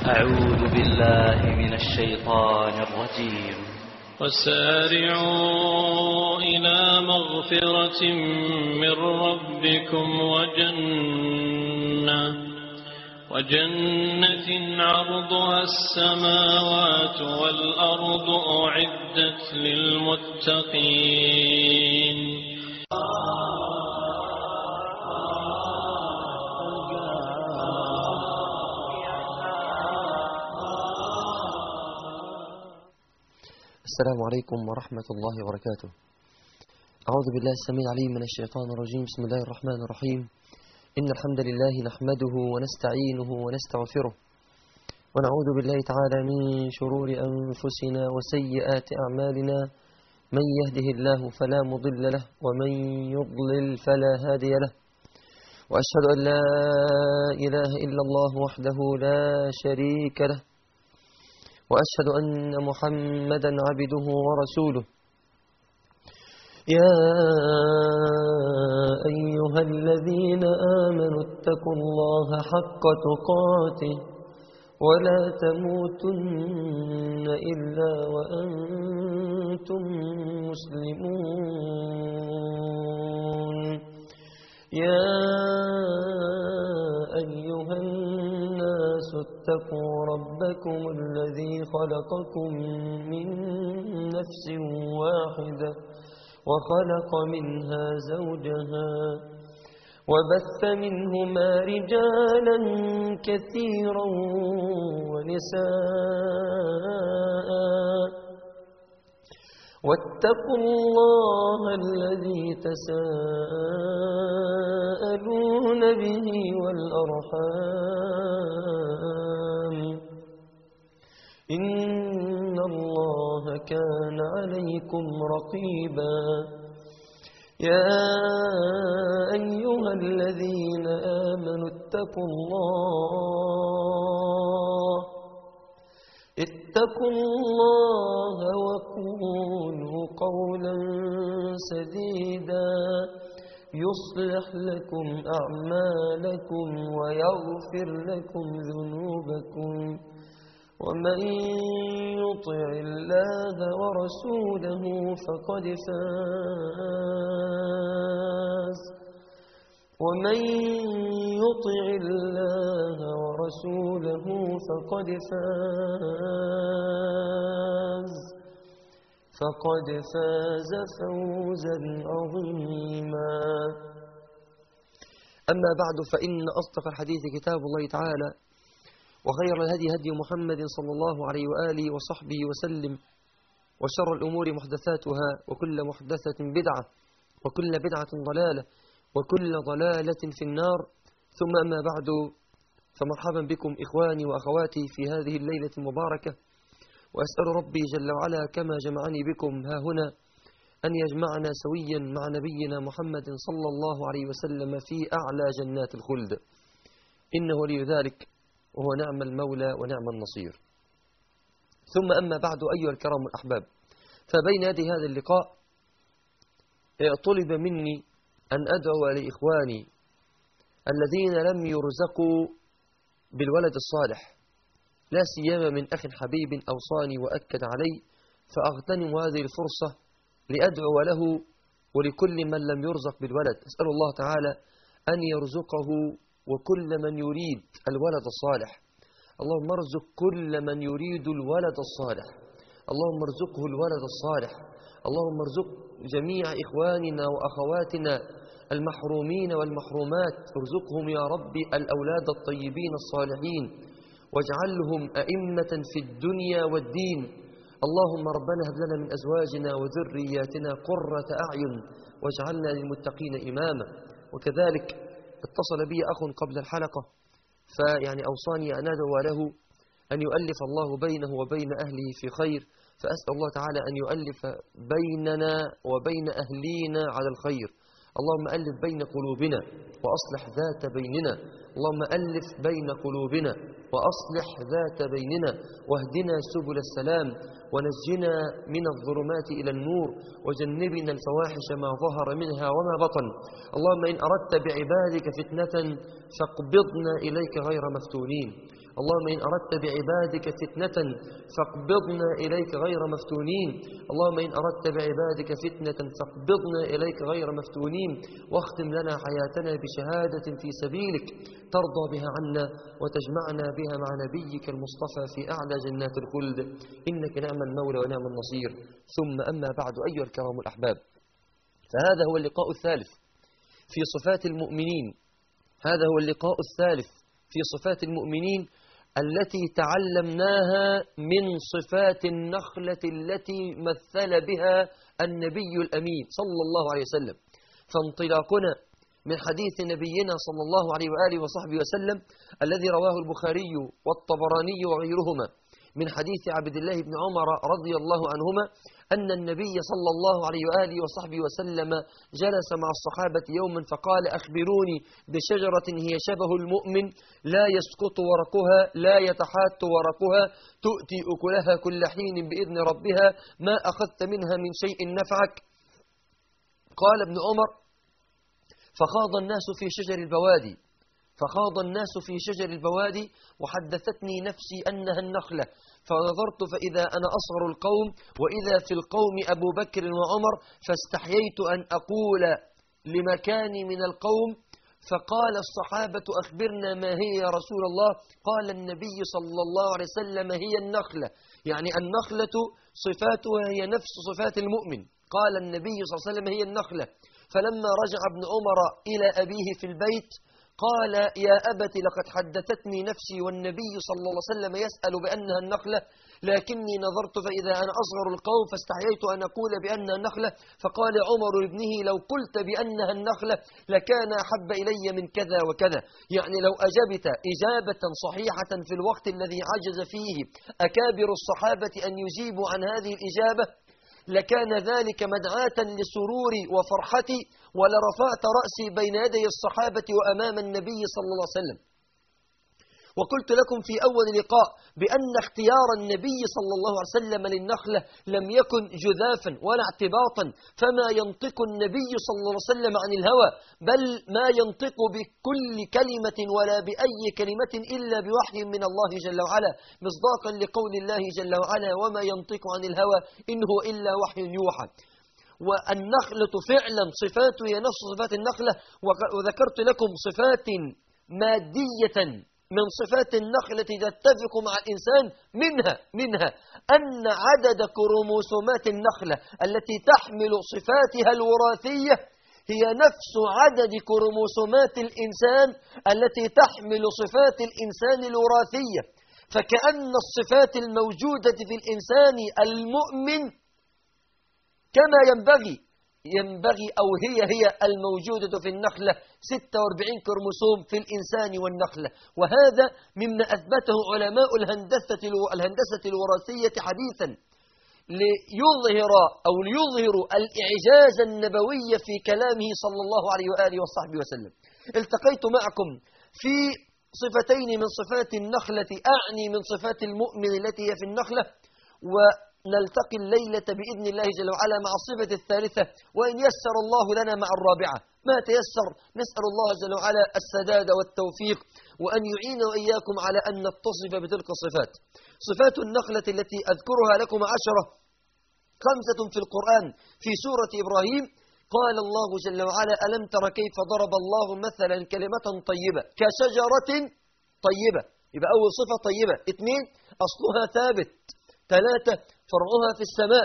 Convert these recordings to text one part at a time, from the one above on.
أعوذ بالله من الشيطان الرجيم وسارعوا إلى مغفرة من ربكم وجنة وجنة عرضها السماوات والأرض أعدت للمتقين السلام عليكم ورحمة الله وبركاته أعوذ بالله السميع العليم من الشيطان الرجيم بسم الله الرحمن الرحيم إن الحمد لله نحمده ونستعينه ونستغفره ونعوذ بالله تعالى من شرور أنفسنا وسيئات أعمالنا من يهده الله فلا مضل له ومن يضلل فلا هادي له وأشهد أن لا إله إلا الله وحده لا شريك له وأشهد أن محمدا عبده ورسوله يا أيها الذين آمنوا اتقوا الله حق تقاته ولا تموتن إلا وأنتم مسلمون يا أيها الناس اتقوا ربكم الذي خلقكم من نفس واحدة وخلق منها زوجها وبث منهما رجالا كثيرا ونساء واتقوا الله الذي تساءلون به والأرحام إن الله كان عليكم رقيبا يا أيها الذين آمنوا اتقوا الله اتقوا الله وقولوا قولا سديدا يصلح لكم أعمالكم ويغفر لكم ذنوبكم ومن يطع الله ورسوله فقد فاز ومن يطع الله ورسوله فقد فاز فقد فاز فوزا عظيما أما بعد فإن أصدق الحديث كتاب الله تعالى وخير الهدي هدي محمد صلى الله عليه وآله وصحبه وسلم وشر الأمور محدثاتها وكل محدثة بدعة وكل بدعة ضلالة وكل ضلالة في النار ثم أما بعد فمرحبا بكم إخواني وأخواتي في هذه الليلة المباركة وأسأل ربي جل وعلا كما جمعني بكم ها هنا أن يجمعنا سويا مع نبينا محمد صلى الله عليه وسلم في أعلى جنات الخلد إنه لي ذلك وهو نعم المولى ونعم النصير ثم أما بعد أيها الكرام الأحباب فبين يدي هذا اللقاء طلب مني أن أدعو لإخواني الذين لم يرزقوا بالولد الصالح لا سيما من أخ حبيب أوصاني وأكد علي فأغتنم هذه الفرصة لأدعو له ولكل من لم يرزق بالولد أسأل الله تعالى أن يرزقه وكل من يريد الولد الصالح اللهم ارزق كل من يريد الولد الصالح اللهم ارزقه الولد الصالح اللهم ارزق جميع إخواننا وأخواتنا المحرومين والمحرومات ارزقهم يا ربي الأولاد الطيبين الصالحين واجعلهم أئمة في الدنيا والدين اللهم ربنا هب لنا من أزواجنا وذرياتنا قرة أعين واجعلنا للمتقين إماما وكذلك اتصل بي أخ قبل الحلقة فيعني أوصاني أن أدعو له أن يؤلف الله بينه وبين أهله في خير فأسأل الله تعالى أن يؤلف بيننا وبين أهلينا على الخير اللهم ألف بين قلوبنا وأصلح ذات بيننا اللهم ألف بين قلوبنا وأصلح ذات بيننا واهدنا سبل السلام ونجنا من الظلمات إلى النور وجنبنا الفواحش ما ظهر منها وما بطن اللهم إن أردت بعبادك فتنة فاقبضنا إليك غير مفتونين اللهم إن أردت بعبادك فتنة فاقبضنا إليك غير مفتونين اللهم إن أردت بعبادك فتنة فاقبضنا إليك غير مفتونين واختم لنا حياتنا بشهادة في سبيلك ترضى بها عنا وتجمعنا بها مع نبيك المصطفى في أعلى جنات الخلد إنك نعم المولى ونعم النصير ثم أما بعد أيها الكرام الأحباب فهذا هو اللقاء الثالث في صفات المؤمنين هذا هو اللقاء الثالث في صفات المؤمنين التي تعلمناها من صفات النخلة التي مثل بها النبي الأمين صلى الله عليه وسلم فانطلاقنا من حديث نبينا صلى الله عليه وآله وصحبه وسلم الذي رواه البخاري والطبراني وغيرهما من حديث عبد الله بن عمر رضي الله عنهما أن النبي صلى الله عليه وآله وصحبه وسلم جلس مع الصحابة يوما فقال أخبروني بشجرة هي شبه المؤمن لا يسقط ورقها لا يتحات ورقها تؤتي أكلها كل حين بإذن ربها ما أخذت منها من شيء نفعك قال ابن عمر فخاض الناس في شجر البوادي فخاض الناس في شجر البوادي وحدثتني نفسي أنها النخلة فنظرت فإذا أنا أصغر القوم وإذا في القوم أبو بكر وعمر فاستحييت أن أقول لمكاني من القوم فقال الصحابة أخبرنا ما هي يا رسول الله قال النبي صلى الله عليه وسلم هي النخلة يعني النخلة صفاتها هي نفس صفات المؤمن قال النبي صلى الله عليه وسلم هي النخلة فلما رجع ابن عمر إلى أبيه في البيت قال يا أبت لقد حدثتني نفسي والنبي صلى الله عليه وسلم يسأل بأنها النخلة لكني نظرت فإذا أنا أصغر القوم فاستحييت أن أقول بأنها النخلة فقال عمر ابنه لو قلت بأنها النخلة لكان أحب إلي من كذا وكذا يعني لو أجبت إجابة صحيحة في الوقت الذي عجز فيه أكابر الصحابة أن يجيبوا عن هذه الإجابة لكان ذلك مدعاة لسروري وفرحتي ولرفعت رأسي بين يدي الصحابة وأمام النبي صلى الله عليه وسلم وقلت لكم في أول لقاء بأن اختيار النبي صلى الله عليه وسلم للنخلة لم يكن جذافا ولا اعتباطا فما ينطق النبي صلى الله عليه وسلم عن الهوى بل ما ينطق بكل كلمة ولا بأي كلمة إلا بوحي من الله جل وعلا مصداقا لقول الله جل وعلا وما ينطق عن الهوى إن هو إلا وحي يوحى والنخلة فعلا صفاته هي نفس صفات النخلة وذكرت لكم صفات مادية من صفات النخلة تتفق مع الإنسان منها منها أن عدد كروموسومات النخلة التي تحمل صفاتها الوراثية هي نفس عدد كروموسومات الإنسان التي تحمل صفات الإنسان الوراثية فكأن الصفات الموجودة في الإنسان المؤمن كما ينبغي ينبغي أو هي هي الموجودة في النخلة 46 كروموسوم في الإنسان والنخلة وهذا مما أثبته علماء الهندسة الهندسة الوراثية حديثا ليظهر أو ليظهر الإعجاز النبوي في كلامه صلى الله عليه وآله وصحبه وسلم التقيت معكم في صفتين من صفات النخلة أعني من صفات المؤمن التي هي في النخلة و نلتقي الليلة بإذن الله جل وعلا مع الصفة الثالثة وإن يسر الله لنا مع الرابعة ما تيسر نسأل الله جل وعلا السداد والتوفيق وأن يعين وإياكم على أن نتصف بتلك الصفات صفات النخلة التي أذكرها لكم عشرة خمسة في القرآن في سورة إبراهيم قال الله جل وعلا ألم تر كيف ضرب الله مثلا كلمة طيبة كشجرة طيبة يبقى أول صفة طيبة اثنين أصلها ثابت ثلاثة فرعها في السماء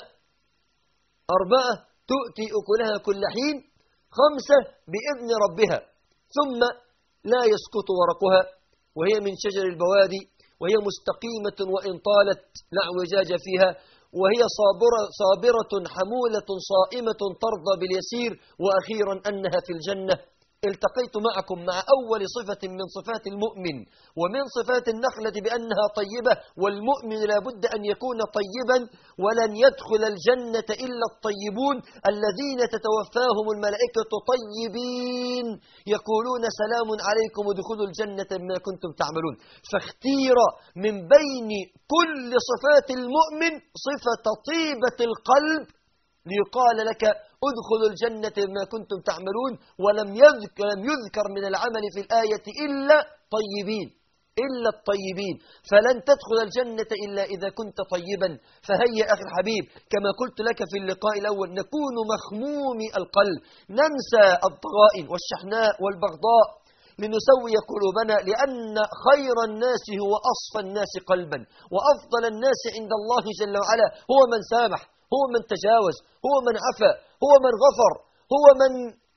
أربعة تؤتي أكلها كل حين خمسة بإذن ربها ثم لا يسقط ورقها وهي من شجر البوادي وهي مستقيمة وإن طالت لا اعوجاج فيها وهي صابرة, صابرة حمولة صائمة ترضى باليسير وأخيرا أنها في الجنة التقيت معكم مع أول صفة من صفات المؤمن ومن صفات النخلة بأنها طيبة والمؤمن لا بد أن يكون طيبا ولن يدخل الجنة إلا الطيبون الذين تتوفاهم الملائكة طيبين يقولون سلام عليكم ادخلوا الجنة بما كنتم تعملون فاختير من بين كل صفات المؤمن صفة طيبة القلب ليقال لك ادخل الجنة بما كنتم تعملون ولم يذكر, لم يذكر من العمل في الآية إلا طيبين إلا الطيبين فلن تدخل الجنة إلا إذا كنت طيبا فهيا أخي الحبيب كما قلت لك في اللقاء الأول نكون مخموم القلب ننسى الضغائن والشحناء والبغضاء لنسوي قلوبنا لأن خير الناس هو أصفى الناس قلبا وأفضل الناس عند الله جل وعلا هو من سامح هو من تجاوز هو من عفى هو من غفر هو من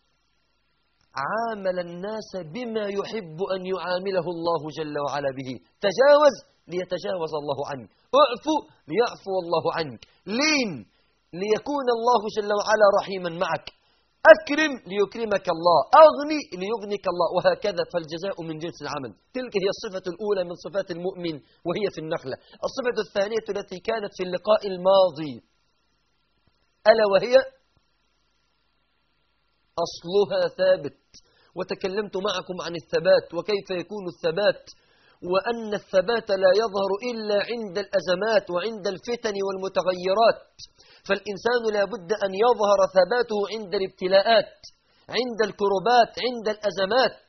عامل الناس بما يحب أن يعامله الله جل وعلا به تجاوز ليتجاوز الله عنك اعفو ليعفو الله عنك لين ليكون الله جل وعلا رحيما معك أكرم ليكرمك الله أغني ليغنك الله وهكذا فالجزاء من جنس العمل تلك هي الصفة الأولى من صفات المؤمن وهي في النخلة الصفة الثانية التي كانت في اللقاء الماضي ألا وهي أصلها ثابت وتكلمت معكم عن الثبات وكيف يكون الثبات وأن الثبات لا يظهر إلا عند الأزمات وعند الفتن والمتغيرات فالإنسان لا بد أن يظهر ثباته عند الابتلاءات عند الكربات عند الأزمات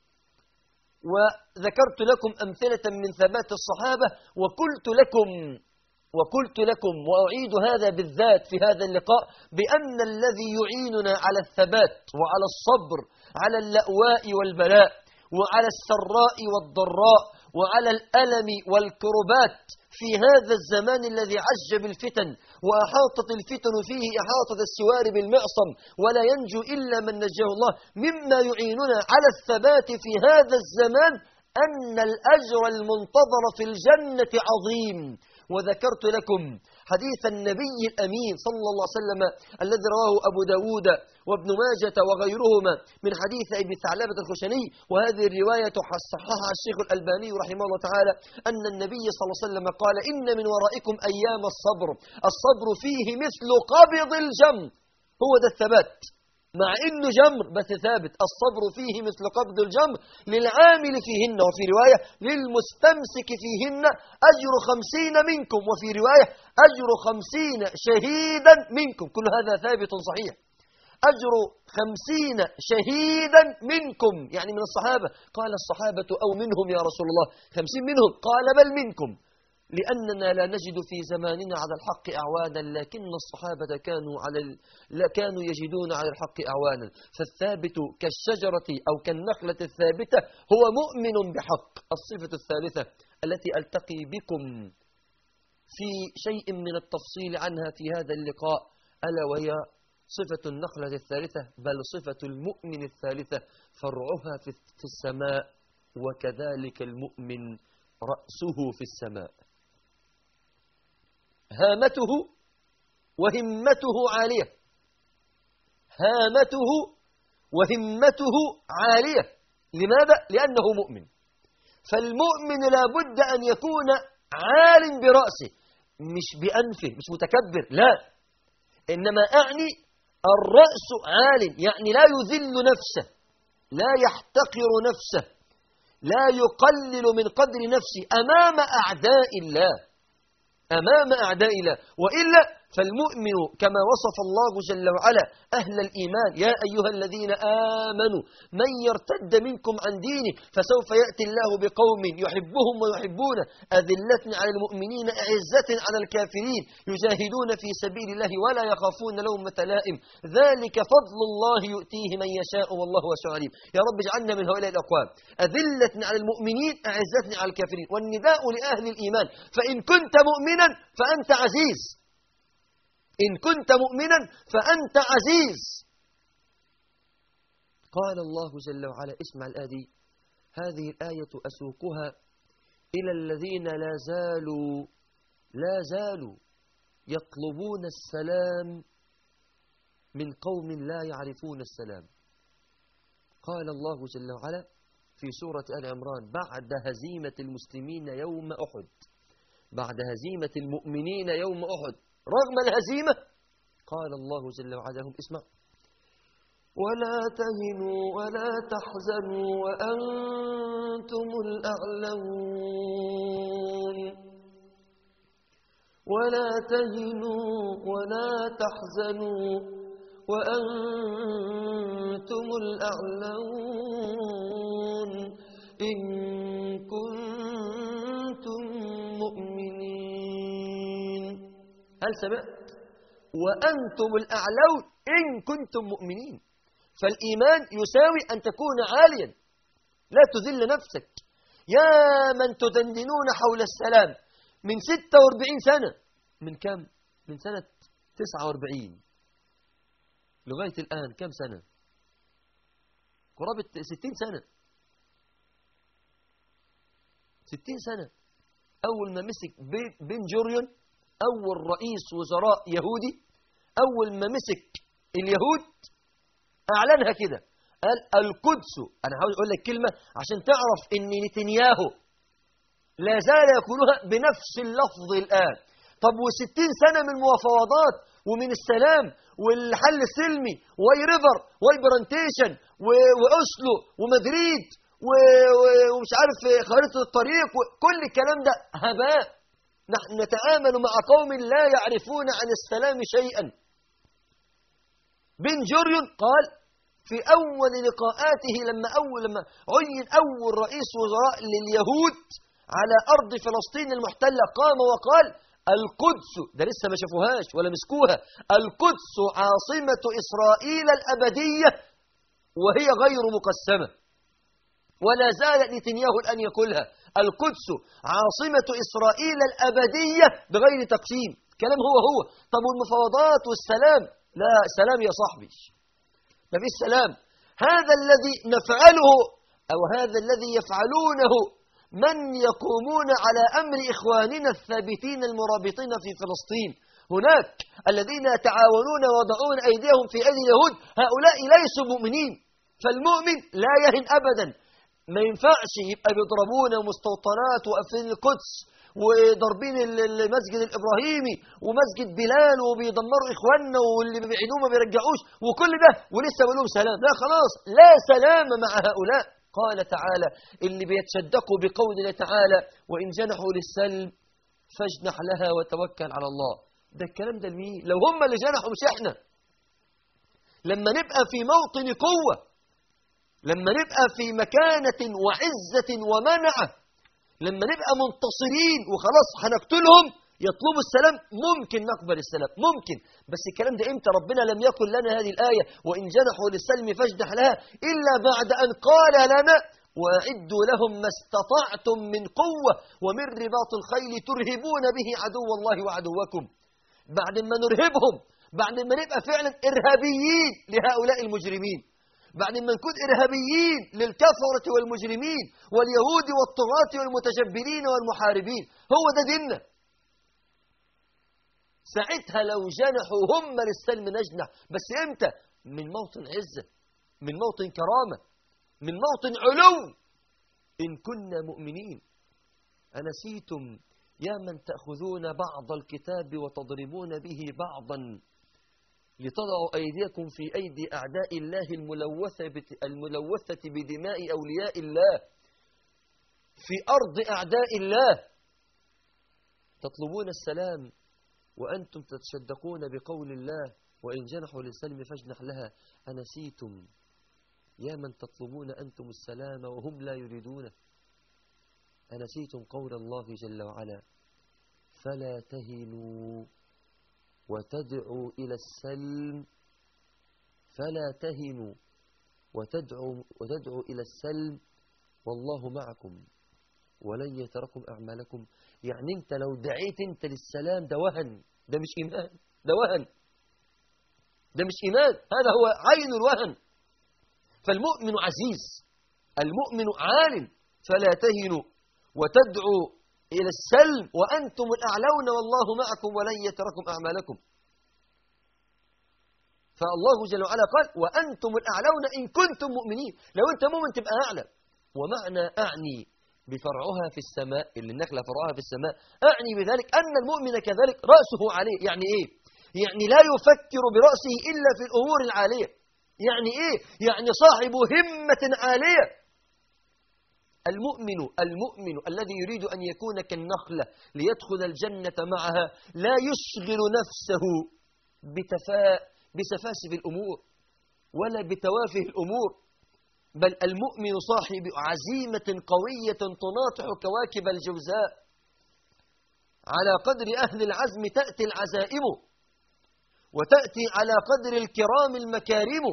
وذكرت لكم أمثلة من ثبات الصحابة وقلت لكم وقلت لكم وأعيد هذا بالذات في هذا اللقاء بأن الذي يعيننا على الثبات وعلى الصبر على اللأواء والبلاء وعلى السراء والضراء وعلى الألم والكربات في هذا الزمان الذي عج بالفتن وأحاطت الفتن فيه إحاطة السوار بالمعصم ولا ينجو إلا من نجاه الله مما يعيننا على الثبات في هذا الزمان أن الأجر المنتظر في الجنة عظيم وذكرت لكم حديث النبي الأمين صلى الله عليه وسلم الذي رواه أبو داود وابن ماجة وغيرهما من حديث أبي ثعلبة الخشني وهذه الرواية صححها الشيخ الألباني رحمه الله تعالى أن النبي صلى الله عليه وسلم قال إن من ورائكم أيام الصبر الصبر فيه مثل قبض الجم هو ده الثبات مع إنه جمر بس ثابت الصبر فيه مثل قبض الجمر للعامل فيهن وفي رواية للمستمسك فيهن أجر خمسين منكم وفي رواية أجر خمسين شهيدا منكم كل هذا ثابت صحيح أجر خمسين شهيدا منكم يعني من الصحابة قال الصحابة أو منهم يا رسول الله خمسين منهم قال بل منكم لأننا لا نجد في زماننا على الحق أعوانا لكن الصحابة كانوا على ال... لا كانوا يجدون على الحق أعوانا فالثابت كالشجرة أو كالنخلة الثابتة هو مؤمن بحق الصفة الثالثة التي ألتقي بكم في شيء من التفصيل عنها في هذا اللقاء ألا وهي صفة النخلة الثالثة بل صفة المؤمن الثالثة فرعها في السماء وكذلك المؤمن رأسه في السماء هامته وهمته عالية هامته وهمته عالية لماذا؟ لأنه مؤمن فالمؤمن لا بد أن يكون عال برأسه مش بأنفه مش متكبر لا إنما أعني الرأس عال يعني لا يذل نفسه لا يحتقر نفسه لا يقلل من قدر نفسه أمام أعداء الله أمام أعداء الله وإلا فالمؤمن كما وصف الله جل وعلا أهل الإيمان يا أيها الذين آمنوا من يرتد منكم عن دينه فسوف يأتي الله بقوم يحبهم ويحبونه أذلة على المؤمنين أعزة على الكافرين يجاهدون في سبيل الله ولا يخافون لومة لائم ذلك فضل الله يؤتيه من يشاء والله واسع عليم يا رب اجعلنا من هؤلاء الأقوام أذلة على المؤمنين أعزة على الكافرين والنداء لأهل الإيمان فإن كنت مؤمنا فأنت عزيز إن كنت مؤمنا فأنت عزيز قال الله جل وعلا اسمع الآدي هذه الآية أسوقها إلى الذين لا زالوا لا زالوا يطلبون السلام من قوم لا يعرفون السلام قال الله جل وعلا في سورة آل عمران بعد هزيمة المسلمين يوم أحد بعد هزيمة المؤمنين يوم أحد رغم الهزيمة قال الله جل وعلا لهم اسمع ولا تهنوا ولا تحزنوا وأنتم الأعلون ولا تهنوا ولا تحزنوا وأنتم الأعلون إن كنتم مؤمنين هل سمعت وأنتم الأعلون إن كنتم مؤمنين فالإيمان يساوي أن تكون عاليا لا تذل نفسك يا من تدندنون حول السلام من 46 سنة من كم؟ من سنة 49 لغاية الآن كم سنة؟ قرابة 60 سنة 60 سنة أول ما مسك بن جوريون أول رئيس وزراء يهودي أول ما مسك اليهود أعلنها كده قال القدس أنا عاوز أقول لك كلمة عشان تعرف إن نتنياهو لا زال يقولها بنفس اللفظ الآن طب وستين سنة من المفاوضات ومن السلام والحل السلمي واي ريفر واي برانتيشن وأسلو ومدريد ومش عارف خريطة الطريق كل الكلام ده هباء نحن نتعامل مع قوم لا يعرفون عن السلام شيئا بن جوريون قال في أول لقاءاته لما أول لما عين أول رئيس وزراء لليهود على أرض فلسطين المحتلة قام وقال القدس ده لسه ما شافوهاش ولا مسكوها القدس عاصمة إسرائيل الأبدية وهي غير مقسمة ولا زال نتنياهو الآن يقولها القدس عاصمة إسرائيل الأبدية بغير تقسيم كلام هو هو طب والمفاوضات والسلام لا سلام يا صاحبي ما فيش سلام هذا الذي نفعله أو هذا الذي يفعلونه من يقومون على أمر إخواننا الثابتين المرابطين في فلسطين هناك الذين يتعاونون ويضعون أيديهم في أيدي اليهود هؤلاء ليسوا مؤمنين فالمؤمن لا يهن أبدا ما ينفعش يبقى بيضربونا مستوطنات وقافلين القدس وضاربين المسجد الإبراهيمي ومسجد بلال وبيدمروا إخواننا واللي بيعينوه ما بيرجعوش وكل ده ولسه بيقولوا سلام لا خلاص لا سلام مع هؤلاء قال تعالى اللي بيتصدقوا بقول الله تعالى وإن جنحوا للسلم فاجنح لها وتوكل على الله ده الكلام ده لمين لو هم اللي جنحوا مش احنا لما نبقى في موطن قوة لما نبقى في مكانة وعزة ومنعة لما نبقى منتصرين وخلاص هنقتلهم يطلبوا السلام ممكن نقبل السلام ممكن بس الكلام ده امتى ربنا لم يقل لنا هذه الآية وإن جنحوا للسلم فاجنح لها إلا بعد أن قال لنا وأعدوا لهم ما استطعتم من قوة ومن رباط الخيل ترهبون به عدو الله وعدوكم بعد ما نرهبهم بعد ما نبقى فعلا إرهابيين لهؤلاء المجرمين بعد ما نكون إرهابيين للكفرة والمجرمين واليهود والطغاة والمتجبرين والمحاربين هو ده ديننا ساعتها لو جنحوا هم للسلم نجنح بس امتى من موطن عزة من موطن كرامة من موطن علو إن كنا مؤمنين أنسيتم يا من تأخذون بعض الكتاب وتضربون به بعضا لتضعوا أيديكم في أيدي أعداء الله الملوثة, الملوثة بدماء أولياء الله في أرض أعداء الله تطلبون السلام وأنتم تتصدقون بقول الله وإن جنحوا للسلم فاجنح لها أنسيتم يا من تطلبون أنتم السلام وهم لا يريدونه أنسيتم قول الله جل وعلا فلا تهنوا وتدعوا إلى السلم فلا تهنوا وتدعوا, وتدعوا إلى السلم والله معكم ولن يتركم أعمالكم يعني أنت لو دعيت أنت للسلام ده وهن ده مش إيمان ده وهن ده مش إيمان هذا هو عين الوهن فالمؤمن عزيز المؤمن عال فلا تهنوا وتدعوا إلى السلم وأنتم الأعلون والله معكم ولن يتركم أعمالكم فالله جل وعلا قال وأنتم الأعلون إن كنتم مؤمنين لو أنت مؤمن تبقى أعلى ومعنى أعني بفرعها في السماء اللي النخلة فرعها في السماء أعني بذلك أن المؤمن كذلك رأسه عليه يعني إيه يعني لا يفكر برأسه إلا في الأمور العالية يعني إيه يعني صاحب همة عالية المؤمن المؤمن الذي يريد أن يكون كالنخلة ليدخل الجنة معها لا يشغل نفسه بتفاء بسفاسف الأمور ولا بتوافه الأمور بل المؤمن صاحب عزيمة قوية تناطح كواكب الجوزاء على قدر أهل العزم تأتي العزائم وتأتي على قدر الكرام المكارم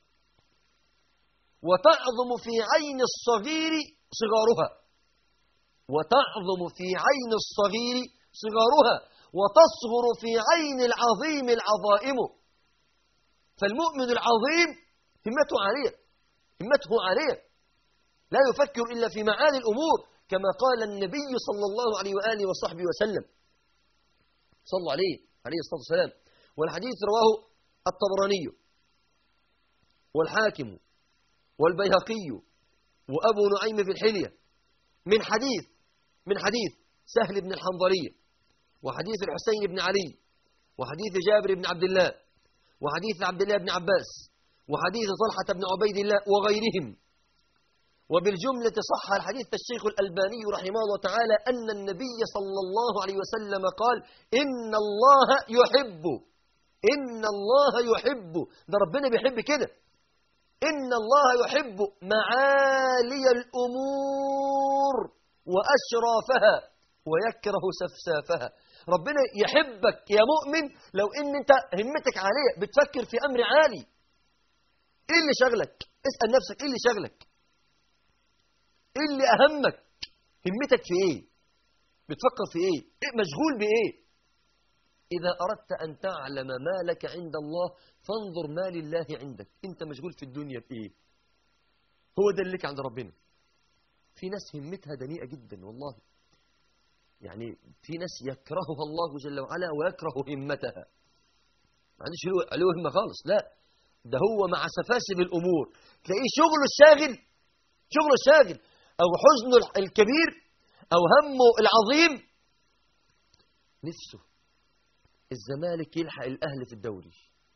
وتعظم في عين الصغير صغارها وتعظم في عين الصغير صغارها وتصغر في عين العظيم العظائم فالمؤمن العظيم همته عالية همته عالية لا يفكر إلا في معاني الأمور كما قال النبي صلى الله عليه وآله وصحبه وسلم صلى عليه عليه الصلاة والسلام والحديث رواه الطبراني والحاكم والبيهقي وأبو نعيم في الحلية من حديث من حديث سهل بن الحنظلية وحديث الحسين بن علي وحديث جابر بن عبد الله وحديث عبد الله بن عباس وحديث طلحة بن عبيد الله وغيرهم وبالجملة صح الحديث الشيخ الألباني رحمه الله تعالى أن النبي صلى الله عليه وسلم قال إن الله يحب إن الله يحب ده ربنا بيحب كده إن الله يحب معالي الأمور وأشرافها ويكره سفسافها ربنا يحبك يا مؤمن لو إن أنت همتك عالية بتفكر في أمر عالي إيه اللي شغلك اسأل نفسك إيه اللي شغلك إيه اللي أهمك همتك في إيه بتفكر في إيه, إيه مشغول بإيه إذا أردت أن تعلم ما لك عند الله فانظر ما لله عندك أنت مشغول في الدنيا بإيه هو ده اللي لك عند ربنا في ناس همتها دنيئة جدا والله يعني في ناس يكرهها الله جل وعلا ويكره همتها ما عندوش له همة خالص لا ده هو مع سفاسف الأمور تلاقيه شغله الشاغل شغله الشاغل أو حزنه الكبير أو همه العظيم نفسه الزمالك يلحق الأهلي في الدوري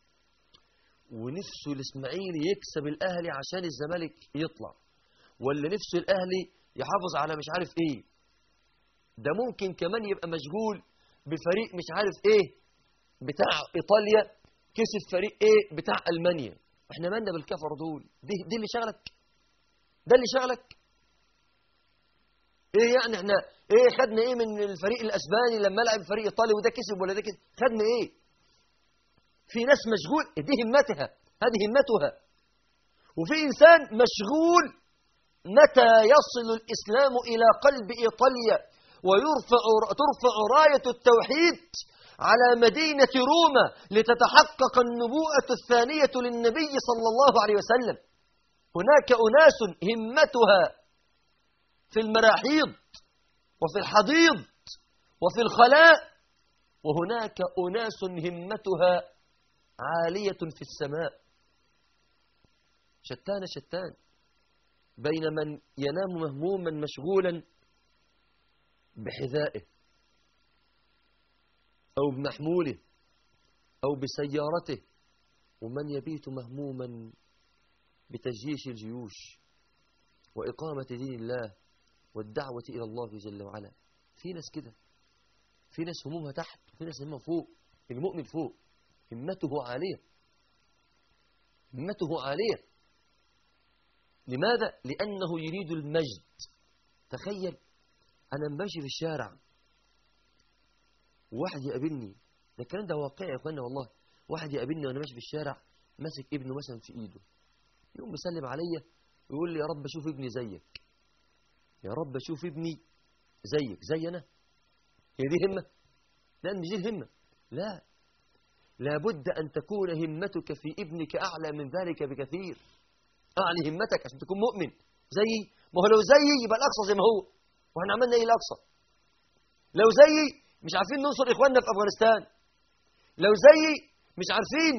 ونفسه الإسماعيلي يكسب الأهلي عشان الزمالك يطلع ولا نفسه الأهلي يحافظ على مش عارف إيه ده ممكن كمان يبقى مشغول بفريق مش عارف إيه بتاع إيطاليا كسب فريق إيه بتاع ألمانيا احنا مالنا بالكفر دول دي, دي اللي شغلك ده اللي شغلك ايه يعني احنا ايه خدنا ايه من الفريق الاسباني لما لعب فريق ايطالي وده كسب ولا ده كسب خدنا ايه في ناس مشغول دي همتها هذه همتها وفي انسان مشغول متى يصل الاسلام الى قلب ايطاليا ويرفع ترفع رايه التوحيد على مدينه روما لتتحقق النبوءه الثانيه للنبي صلى الله عليه وسلم هناك اناس همتها في المراحيض وفي الحضيض وفي الخلاء وهناك أناس همتها عالية في السماء شتان شتان بين من ينام مهموما مشغولا بحذائه أو بمحموله أو بسيارته ومن يبيت مهموما بتجيش الجيوش وإقامة دين الله والدعوة إلى الله جل وعلا في ناس كده في ناس همومها تحت وفي ناس همومها فوق المؤمن فوق همته عالية همته عالية لماذا؟ لأنه يريد المجد تخيل أنا ماشي في الشارع وواحد يقابلني ده الكلام ده واقعي يا اخوانا والله واحد يقابلني وانا ماشي في الشارع ماسك ابنه مثلا في ايده يقوم مسلم عليا ويقول لي يا رب اشوف ابني زيك يا رب اشوف ابني زيك زي انا هي دي همه لا مش دي الهمه لا لابد ان تكون همتك في ابنك اعلى من ذلك بكثير اعلى همتك عشان تكون مؤمن زيي ما هو لو زيي يبقى الاقصى زي ما هو واحنا عملنا ايه الاقصى لو زيي مش عارفين ننصر اخواننا في افغانستان لو زيي مش عارفين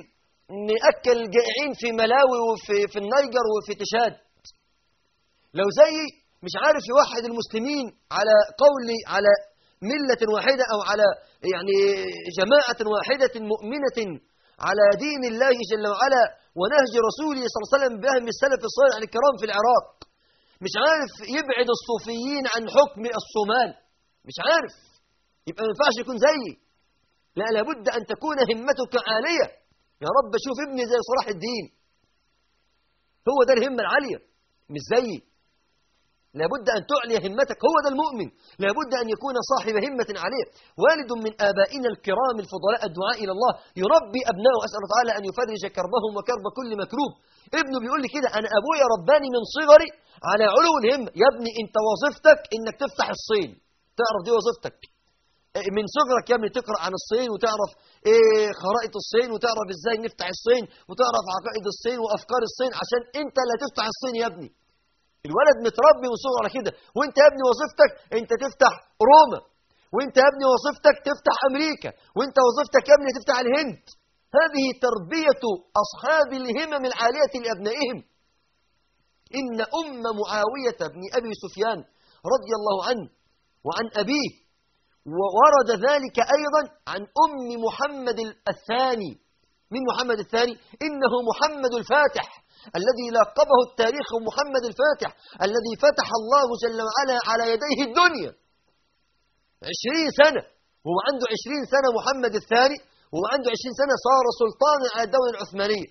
نأكل الجائعين في ملاوي وفي في النيجر وفي تشاد لو زي مش عارف يوحد المسلمين على قول على ملة واحدة أو على يعني جماعة واحدة مؤمنة على دين الله جل وعلا ونهج رسوله صلى الله عليه وسلم بهم السلف الصالح الكرام في العراق مش عارف يبعد الصوفيين عن حكم الصومال مش عارف يبقى ما ينفعش يكون زيي لا لابد أن تكون همتك عالية يا رب شوف ابني زي صلاح الدين هو ده الهمة العالية مش زيي لابد أن تعلي همتك هو ده المؤمن لابد أن يكون صاحب همة عالية والد من آبائنا الكرام الفضلاء الدعاء إلى الله يربي أبنائه أسأل الله تعالى أن يفرج كربهم وكرب كل مكروب ابنه بيقول لي كده أنا أبويا رباني من صغري على علو الهمة يا ابني أنت وظيفتك إنك تفتح الصين تعرف دي وظيفتك من صغرك يا ابني تقرأ عن الصين وتعرف ايه خرائط الصين وتعرف ازاي نفتح الصين وتعرف عقائد الصين وافكار الصين عشان انت اللي هتفتح الصين يا ابني الولد متربي من صغره على كده وانت يا ابني وظيفتك انت تفتح روما وانت يا ابني وظيفتك تفتح امريكا وانت وظيفتك يا ابني تفتح الهند هذه تربية أصحاب الهمم العالية لأبنائهم إن أم معاوية بن أبي سفيان رضي الله عنه وعن أبيه وورد ذلك أيضا عن أم محمد الثاني من محمد الثاني إنه محمد الفاتح الذي لقبه التاريخ محمد الفاتح الذي فتح الله جل وعلا على يديه الدنيا عشرين سنة وهو عنده عشرين سنة محمد الثاني وهو عنده عشرين سنة صار سلطانا على الدولة العثمانية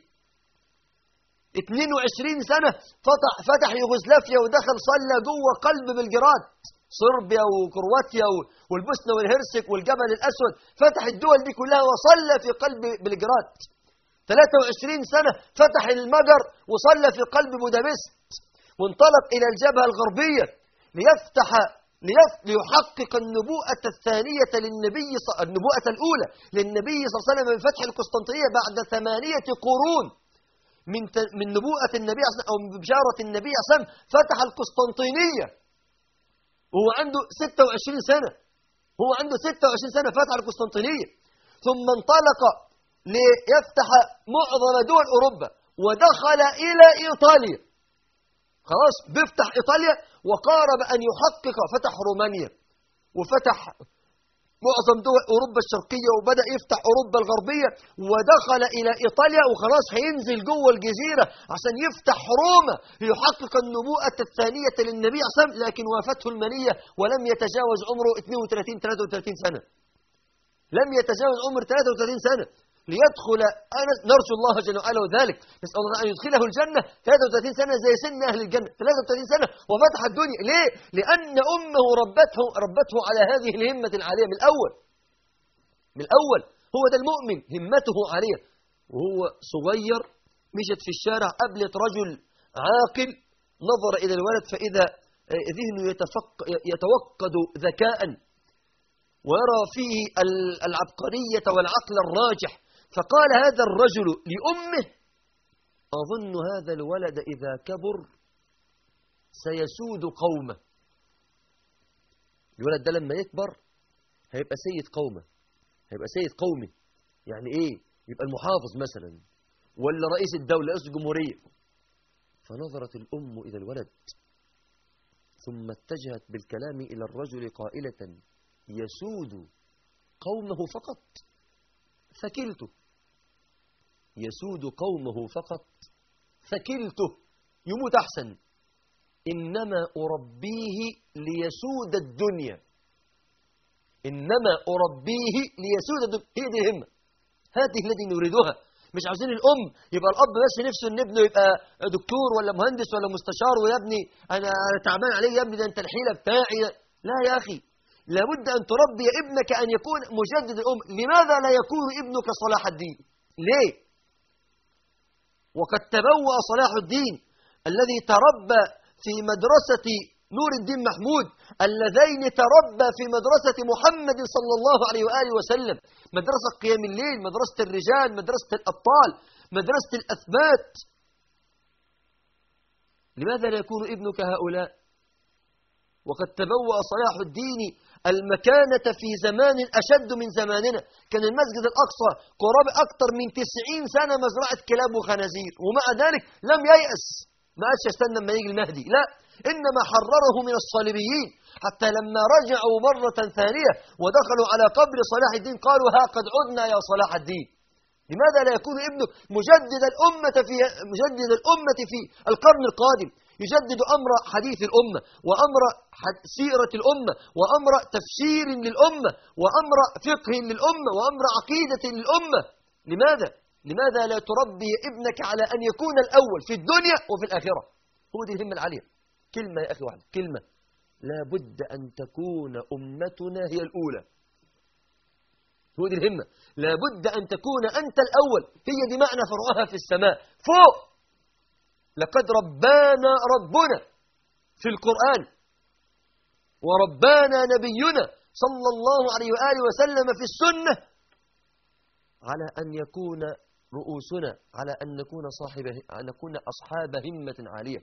22 سنة فتح فتح يوغوسلافيا ودخل صلى جوه قلب بلجراد صربيا وكرواتيا والبوسنة والهرسك والجبل الأسود فتح الدول دي كلها وصلى في قلب بلجراد 23 سنة فتح المجر وصلى في قلب بودابست وانطلق إلى الجبهة الغربية ليفتح ليف ليحقق النبوءة الثانية للنبي ص... النبوءة الأولى للنبي صلى الله عليه وسلم من فتح القسطنطينية بعد ثمانية قرون من ت... من نبوءة النبي أو من بشارة النبي صلى الله عليه وسلم فتح القسطنطينية وهو عنده 26 سنة هو عنده 26 سنة فتح القسطنطينية ثم انطلق ليفتح معظم دول أوروبا ودخل إلى إيطاليا خلاص بيفتح إيطاليا وقارب أن يحقق فتح رومانيا وفتح معظم دول أوروبا الشرقية وبدأ يفتح أوروبا الغربية ودخل إلى إيطاليا وخلاص هينزل جوه الجزيرة عشان يفتح روما ليحقق النبوءة الثانية للنبي صلى الله عليه وسلم لكن وافته المنية ولم يتجاوز عمره 32-33 سنة لم يتجاوز عمر 33 سنة ليدخل أنا نرجو الله جل وعلا ذلك نسأل الله أن يدخله الجنة 33 سنة زي سن أهل الجنة 33 سنة وفتح الدنيا ليه؟ لأن أمه ربته ربته على هذه الهمة العالية من الأول من الأول هو ده المؤمن همته عالية وهو صغير مشت في الشارع قابلت رجل عاقل نظر إلى الولد فإذا ذهنه يتفق يتوقد ذكاء ويرى فيه العبقرية والعقل الراجح فقال هذا الرجل لأمه أظن هذا الولد إذا كبر سيسود قومه الولد ده لما يكبر هيبقى سيد قومه هيبقى سيد قومي يعني إيه يبقى المحافظ مثلا ولا رئيس الدولة رئيس الجمهورية فنظرت الأم إلى الولد ثم اتجهت بالكلام إلى الرجل قائلة يسود قومه فقط ثكلته يسود قومه فقط ثكلته يموت أحسن إنما أربيه ليسود الدنيا إنما أربيه ليسود الدنيا هي دي الهمة هذه الذي نريدها مش عاوزين الأم يبقى الأب بس نفسه إن ابنه يبقى دكتور ولا مهندس ولا مستشار ويا ابني أنا تعبان عليه يا ابني ده أنت الحيلة بتاعي لا يا أخي لابد أن تربي ابنك أن يكون مجدد الأم لماذا لا يكون ابنك صلاح الدين ليه وقد تبوأ صلاح الدين الذي تربى في مدرسة نور الدين محمود اللذين تربى في مدرسة محمد صلى الله عليه وآله وسلم مدرسة قيام الليل مدرسة الرجال مدرسة الأبطال مدرسة الأثبات لماذا لا يكون ابنك هؤلاء وقد تبوأ صلاح الدين المكانة في زمان أشد من زماننا كان المسجد الأقصى قرابة أكثر من 90 سنة مزرعة كلاب وخنازير ومع ذلك لم ييأس ما قالش استنى لما يجي المهدي لا إنما حرره من الصليبيين حتى لما رجعوا مرة ثانية ودخلوا على قبر صلاح الدين قالوا ها قد عدنا يا صلاح الدين لماذا لا يكون ابنه مجدد الأمة في مجدد الأمة في القرن القادم يجدد أمر حديث الأمة وأمر سيرة الأمة وأمر تفسير للأمة وأمر فقه للأمة وأمر عقيدة للأمة لماذا؟ لماذا لا تربي ابنك على أن يكون الأول في الدنيا وفي الآخرة هو دي الهمة العالية كلمة يا أخي واحد كلمة لا بد أن تكون أمتنا هي الأولى هو دي الهمة لا بد أن تكون أنت الأول هي دي معنى فرعها في السماء فوق لقد ربانا ربنا في القرآن وربانا نبينا صلى الله عليه وآله وسلم في السنة على أن يكون رؤوسنا على أن نكون صاحب أن نكون أصحاب همة عالية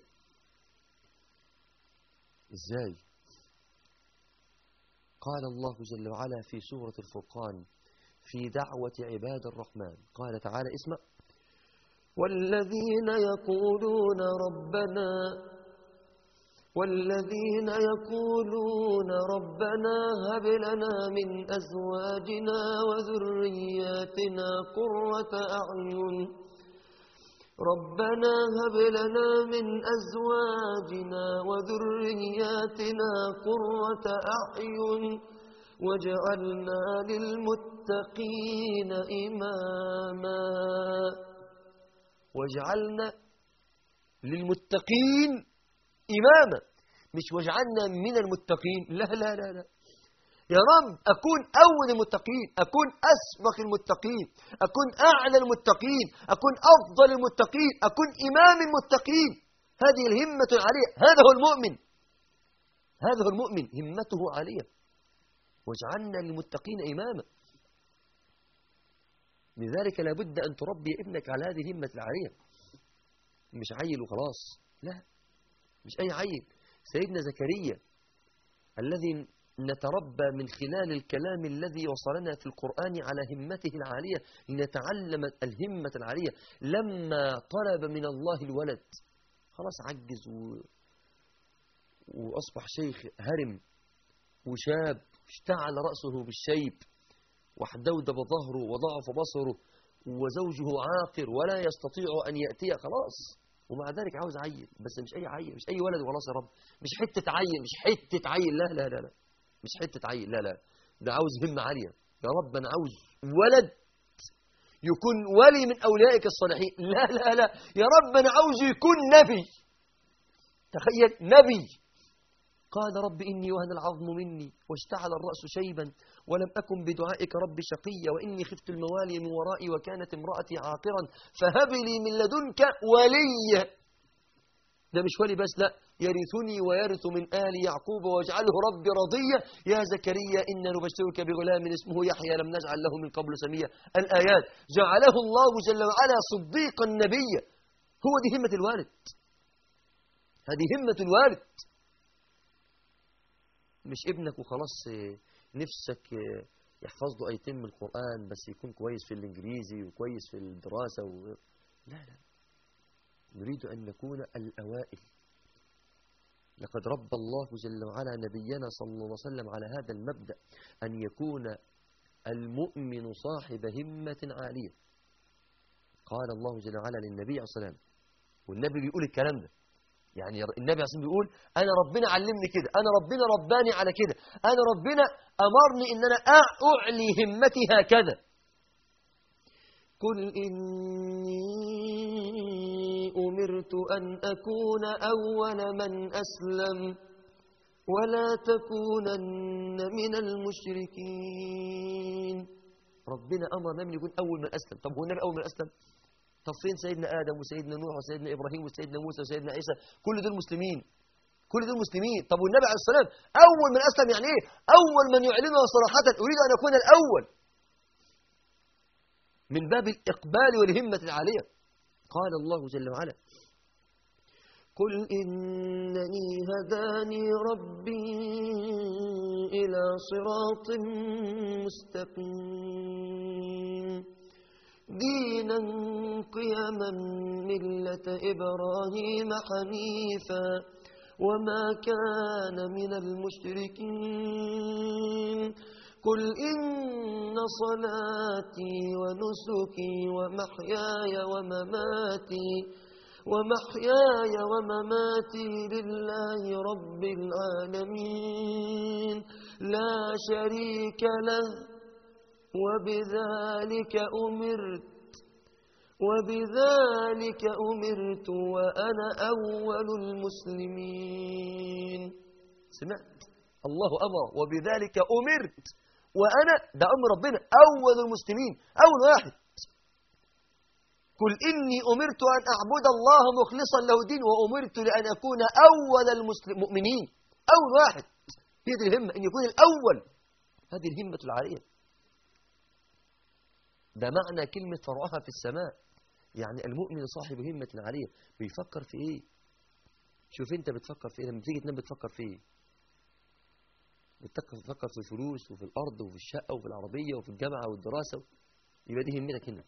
إزاي قال الله جل وعلا في سورة الفرقان في دعوة عباد الرحمن قال تعالى اسمع والذين يقولون ربنا والذين يقولون ربنا هب لنا من أزواجنا وذرياتنا قرة أعين ربنا هب لنا من أزواجنا وذرياتنا قرة أعين وجعلنا للمتقين إماما وجعلنا للمتقين إماما مش وجعلنا من المتقين لا لا لا لا يا رب أكون أول المتقين أكون أسبق المتقين أكون أعلى المتقين أكون أفضل المتقين أكون إمام المتقين هذه الهمة العالية هذا هو المؤمن هذا هو المؤمن همته عالية واجعلنا للمتقين إماما لذلك لابد أن تربي ابنك على هذه الهمة العالية مش عيل وخلاص لا مش أي عيل سيدنا زكريا الذي نتربى من خلال الكلام الذي وصلنا في القرآن على همته العالية لنتعلم الهمة العالية لما طلب من الله الولد خلاص عجز و... وأصبح شيخ هرم وشاب اشتعل رأسه بالشيب واحدودب ظهره وضعف بصره وزوجه عاقر ولا يستطيع أن يأتي خلاص ومع ذلك عاوز عيل بس مش أي عيل مش أي ولد وخلاص يا رب مش حتة عيل مش حتة عيل لا لا لا لا مش حتة عيل لا لا ده عاوز همة عالية يا رب أنا عاوز ولد يكون ولي من أوليائك الصالحين لا لا لا يا رب أنا عاوز يكون نبي تخيل نبي قال رب إني وهن العظم مني واشتعل الرأس شيبا ولم أكن بدعائك رب شقيا وإني خفت الموالي من ورائي وكانت امرأتي عاقرا فهب لي من لدنك وليا ده مش ولي بس لا يرثني ويرث من آل يعقوب واجعله ربي رضيا يا زكريا إنا نبشرك بغلام اسمه يحيى لم نجعل له من قبل سميا الآيات جعله الله جل وعلا صديقا نبيا هو دي همة الوالد هذه همة الوالد مش ابنك وخلاص نفسك يحفظ له ايتين من القرآن بس يكون كويس في الإنجليزي وكويس في الدراسة و... لا لا نريد أن نكون الأوائل لقد رب الله جل وعلا نبينا صلى الله عليه وسلم على هذا المبدأ أن يكون المؤمن صاحب همة عالية قال الله جل وعلا للنبي عليه الصلاة والسلام والنبي بيقول الكلام ده يعني النبي عليه الصلاة بيقول أنا ربنا علمني كده أنا ربنا رباني على كده أنا ربنا أمرني إن أنا أعلي همتي هكذا قل إني أمرت أن أكون أول من أسلم ولا تكونن من المشركين ربنا أمر النبي يكون أول من أسلم طب هو النبي أول من أسلم طب فين سيدنا آدم وسيدنا نوح وسيدنا إبراهيم وسيدنا موسى وسيدنا عيسى كل دول مسلمين كل دول مسلمين طب والنبي عليه السلام أول من أسلم يعني إيه أول من يعلنها صراحة أريد أن أكون الأول من باب الإقبال والهمة العالية قال الله جل وعلا قل إنني هداني ربي إلى صراط مستقيم دينا قيما ملة إبراهيم حنيفا وما كان من المشركين قل إن صلاتي ونسكي ومحياي ومماتي ومحياي ومماتي لله رب العالمين لا شريك له وبذلك أمرت وبذلك أمرت وأنا أول المسلمين سمعت الله أمر وبذلك أمرت وأنا ده أمر ربنا أول المسلمين أول واحد قل إني أمرت أن أعبد الله مخلصا له دين وأمرت لأن أكون أول المؤمنين أول واحد هي دي الهمة أن يكون الأول هذه الهمة العالية ده معنى كلمة فرعها في السماء يعني المؤمن صاحب همة عالية بيفكر في ايه شوف انت بتفكر في ايه لما تيجي تنام بتفكر في ايه بتفكر في الفلوس وفي الارض وفي الشقة وفي العربية وفي الجامعة والدراسة يبقى دي همتك هنا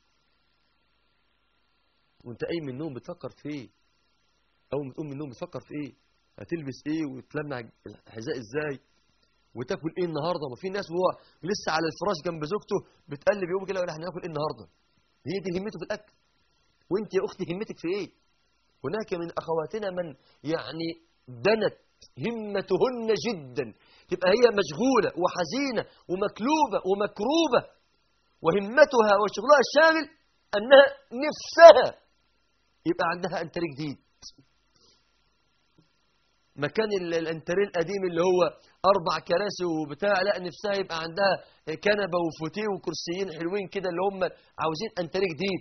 وانت قايم من النوم بتفكر في ايه اول ما تقوم من النوم بتفكر في ايه هتلبس ايه وتلمع الحذاء ازاي وتاكل ايه النهارده ما في ناس وهو لسه على الفراش جنب زوجته بتقلب يقوم كده يقول احنا هناكل ايه النهارده هي دي همته في الاكل وانت يا اختي همتك في ايه هناك من اخواتنا من يعني دنت همتهن جدا تبقى هي مشغوله وحزينه ومكلوبه ومكروبه وهمتها وشغلها الشاغل انها نفسها يبقى عندها انتري جديد مكان الانتري القديم اللي هو اربع كراسي وبتاع لا نفسها يبقى عندها كنبه وفوتيه وكرسيين حلوين كده اللي هم عاوزين انتري جديد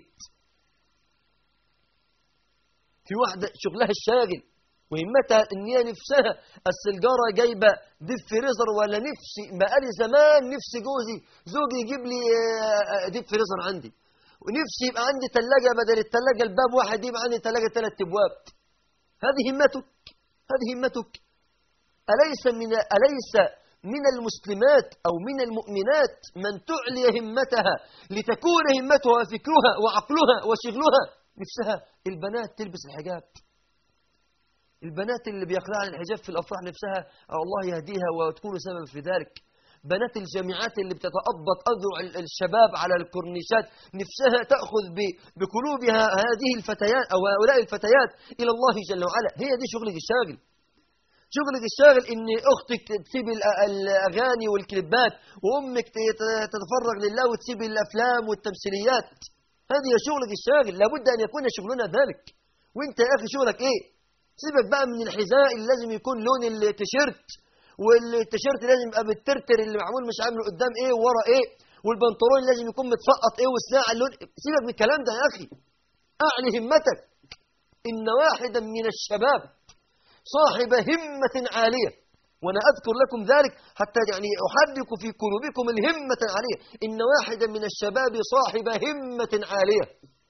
في واحده شغلها الشاغل وهمتها ان هي نفسها السجاره جايبه ديب فريزر ولا نفسي بقالي زمان نفسي جوزي زوجي يجيب لي ديب فريزر عندي ونفسي يبقى عندي ثلاجه بدل الثلاجه الباب واحد يبقى عندي ثلاجه ثلاث ابواب هذه همتك هذه همتك أليس من أليس من المسلمات أو من المؤمنات من تعلي همتها لتكون همتها فكرها وعقلها وشغلها نفسها البنات تلبس الحجاب البنات اللي بيخلعن الحجاب في الأفراح نفسها الله يهديها وتكون سبب في ذلك بنات الجامعات اللي بتتأبط أذرع الشباب على الكورنيشات نفسها تأخذ بقلوبها هذه الفتيات أو هؤلاء الفتيات إلى الله جل وعلا هي دي شغلك الشاغل شغلك الشاغل ان اختك تسيب الاغاني والكليبات وامك تتفرغ لله وتسيب الافلام والتمثيليات هذه شغلك الشاغل لابد ان يكون شغلنا ذلك وانت يا اخي شغلك ايه سيبك بقى من الحذاء اللي لازم يكون لون التيشيرت والتيشيرت لازم يبقى بالترتر اللي معمول مش عامل قدام ايه وورا ايه والبنطلون لازم يكون متسقط ايه والساعه اللون سيبك من الكلام ده يا اخي اعلي همتك ان واحدا من الشباب صاحب همة عالية وأنا أذكر لكم ذلك حتى يعني أحرك في قلوبكم الهمة العالية إن واحدا من الشباب صاحب همة عالية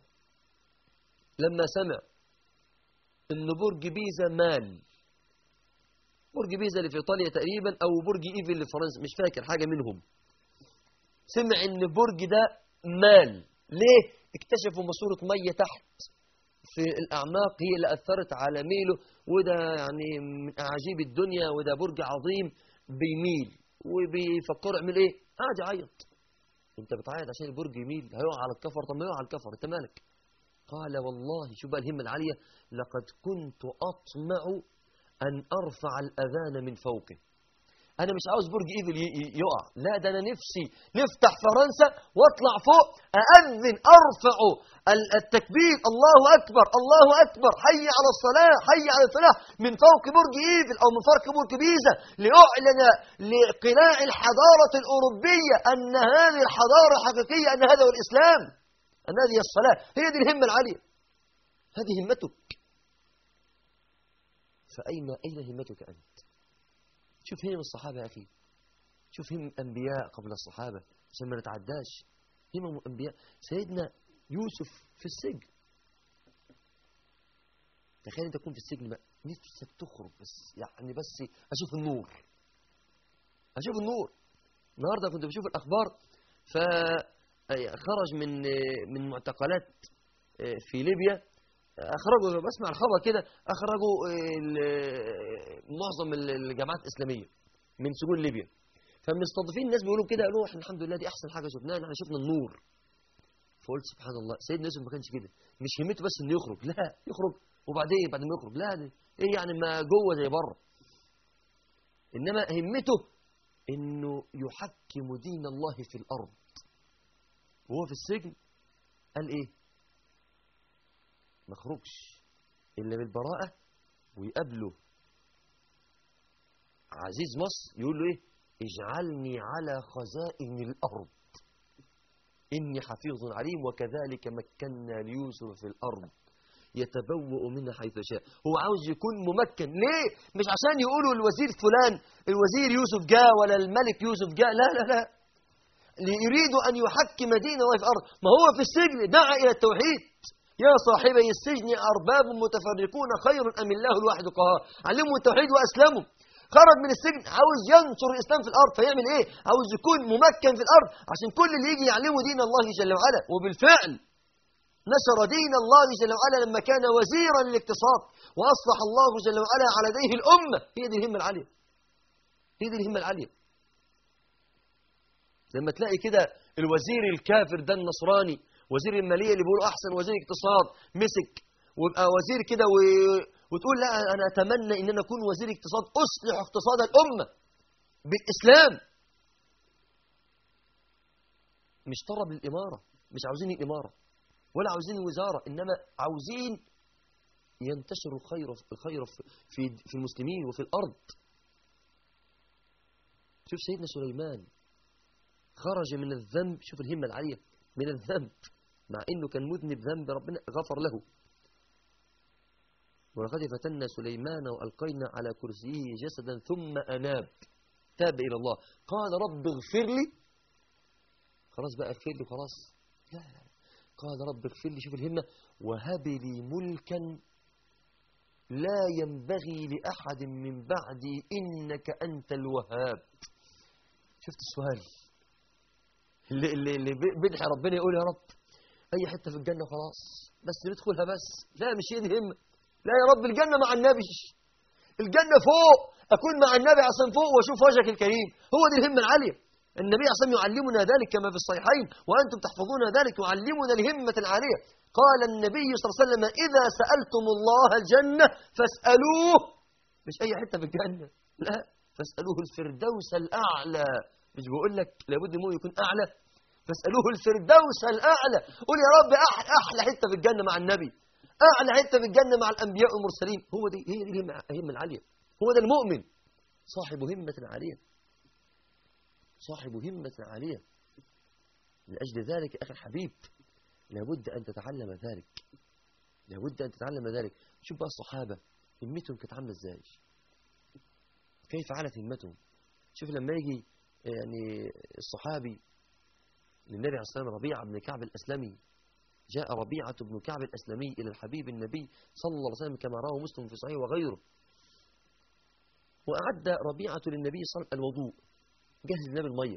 لما سمع إن برج بيزا مال برج بيزا اللي في إيطاليا تقريبا أو برج إيفل اللي في فرنسا مش فاكر حاجة منهم سمع إن برج ده مال ليه؟ اكتشفوا ماسورة مية تحت في الأعماق هي اللي أثرت على ميله وده يعني من أعاجيب الدنيا وده برج عظيم بيميل وبيفكروا يعمل إيه؟ قاعد يعيط أنت بتعيط عشان البرج يميل هيقع على الكفر طب ما يقع على الكفر أنت مالك؟ قال والله شو بقى الهمة العالية لقد كنت أطمع أن أرفع الأذان من فوقه أنا مش عاوز برج إيفل يقع لا ده أنا نفسي نفتح فرنسا واطلع فوق أأذن أرفع التكبير الله أكبر الله أكبر حي على الصلاة حي على الفلاح من فوق برج إيفل أو من فوق برج بيزا لأعلن لقناع الحضارة الأوروبية أن هذه الحضارة حقيقية أن هذا هو الإسلام أن هذه الصلاة هي دي الهمة العالية هذه همتك فأين أين همتك أنت شوف هم الصحابة يا أخي شوف هم أنبياء قبل الصحابة عشان ما نتعداش هم أنبياء سيدنا يوسف في السجن تخيل انت تكون في السجن بقى نفسك تخرج بس يعني بس اشوف النور اشوف النور النهارده كنت بشوف الاخبار فخرج من من معتقلات في ليبيا اخرجوا بسمع الخبر كده اخرجوا ال- معظم الجامعات الاسلاميه من سجون ليبيا فمستضيفين الناس بيقولوا كده قالوا احنا الحمد لله دي احسن حاجه شفناها ان احنا شفنا النور فقلت سبحان الله سيدنا يوسف ما كانش كده مش همته بس انه يخرج لا يخرج وبعدين بعد ما يخرج لا ده ايه يعني ما جوه زي بره انما همته انه يحكم دين الله في الارض وهو في السجن قال ايه ما خرجش الا بالبراءه ويقابله عزيز مصر يقول له ايه اجعلني على خزائن الارض اني حفيظ عليم وكذلك مكنا ليوسف في الارض يتبوأ منها حيث شاء هو عاوز يكون ممكن ليه مش عشان يقولوا الوزير فلان الوزير يوسف جاء ولا الملك يوسف جاء لا لا لا يريد أن يحكم دين الله في الأرض ما هو في السجن دعا إلى التوحيد يا صاحبي السجن أرباب متفرقون خير أم الله الواحد القهار علموا التوحيد وأسلموا خرج من السجن عاوز ينشر الإسلام في الأرض فيعمل إيه عاوز يكون ممكن في الأرض عشان كل اللي يجي يعلمه دين الله جل وعلا وبالفعل نشر دين الله جل وعلا لما كان وزيرا للاقتصاد وأصلح الله جل وعلا على يديه الأمة هي دي الهمة العالية هي دي الهمة العالية لما تلاقي كده الوزير الكافر ده النصراني وزير المالية اللي بيقولوا أحسن وزير اقتصاد مسك ويبقى وزير كده و... وتقول لا أنا أتمنى إن أنا أكون وزير اقتصاد أصلح اقتصاد الأمة بالإسلام مش طلب الإمارة مش عاوزين الإمارة ولا عاوزين الوزارة إنما عاوزين ينتشر الخير الخير في في المسلمين وفي الأرض شوف سيدنا سليمان خرج من الذنب شوف الهمة العالية من الذنب مع انه كان مذنب ذنب ربنا غفر له ولقد فتنا سليمان والقينا على كرسيه جسدا ثم اناب تاب الى الله قال رب اغفر لي خلاص بقى اغفر لي خلاص لا لا لا. قال رب اغفر لي شوف الهمة وهب لي ملكا لا ينبغي لأحد من بعدي إنك أنت الوهاب شفت السؤال اللي, اللي, اللي بدحي ربنا يقول يا رب أي حتة في الجنة خلاص بس ندخلها بس لا مش هي دي الهمة لا يا رب الجنة مع النبي الجنة فوق أكون مع النبي عشان فوق وأشوف وجهك الكريم هو دي الهمة العالية النبي عشان يعلمنا ذلك كما في الصحيحين وأنتم تحفظون ذلك يعلمنا الهمة العالية قال النبي صلى الله عليه وسلم إذا سألتم الله الجنة فاسألوه مش أي حتة في الجنة لا فاسألوه الفردوس الأعلى مش بقول لك لابد مو يكون أعلى فاسألوه الفردوس الأعلى قول يا رب أحلى, أحلى حتة في الجنة مع النبي أعلى حتة في الجنة مع الأنبياء والمرسلين هو دي هي دي الهمة الهمة العالية هو ده المؤمن صاحب همة عالية صاحب همة عالية لأجل ذلك أخي الحبيب لابد أن تتعلم ذلك لابد أن تتعلم ذلك شوف بقى الصحابة همتهم كانت عاملة ازاي كيف علت همتهم شوف لما يجي يعني الصحابي للنبي عليه الصلاة والسلام ربيعة بن كعب الأسلمي جاء ربيعة بن كعب الأسلمي إلى الحبيب النبي صلى الله عليه وسلم كما رواه مسلم في صحيح وغيره وأعد ربيعة للنبي صلى الله عليه وسلم الوضوء جهز النبي المية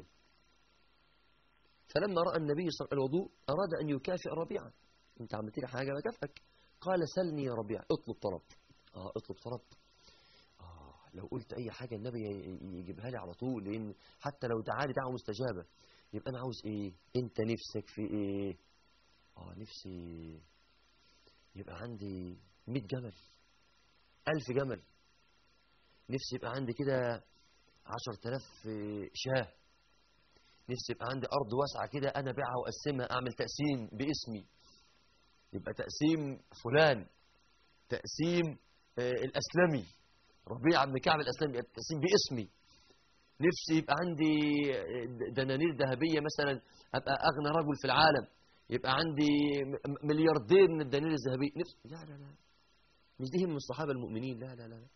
فلما رأى النبي صلى الله عليه وسلم الوضوء أراد أن يكافئ ربيعة أنت عملت لي حاجة بكافئك قال سلني يا ربيعة اطلب طلب آه اطلب طلب آه لو قلت أي حاجة النبي يجيبها لي على طول لأن حتى لو دعالي دعوة مستجابة يبقى أنا عاوز إيه أنت نفسك في إيه آه نفسي يبقى عندي 100 جمل ألف جمل نفسي يبقى عندي كده عشر تلاف شاه نفسي يبقى عندي أرض واسعة كده أنا بيعها وأقسمها أعمل تقسيم باسمي يبقى تقسيم فلان تقسيم آه الأسلمي ربيع بن كعب الأسلمي يبقى تقسيم باسمي نفسي يبقى عندي دنانير ذهبية مثلا أبقى أغنى رجل في العالم يبقى عندي ملياردير من الدنانير الذهبية نفسي لا لا لا مش دي هم الصحابة المؤمنين لا لا لا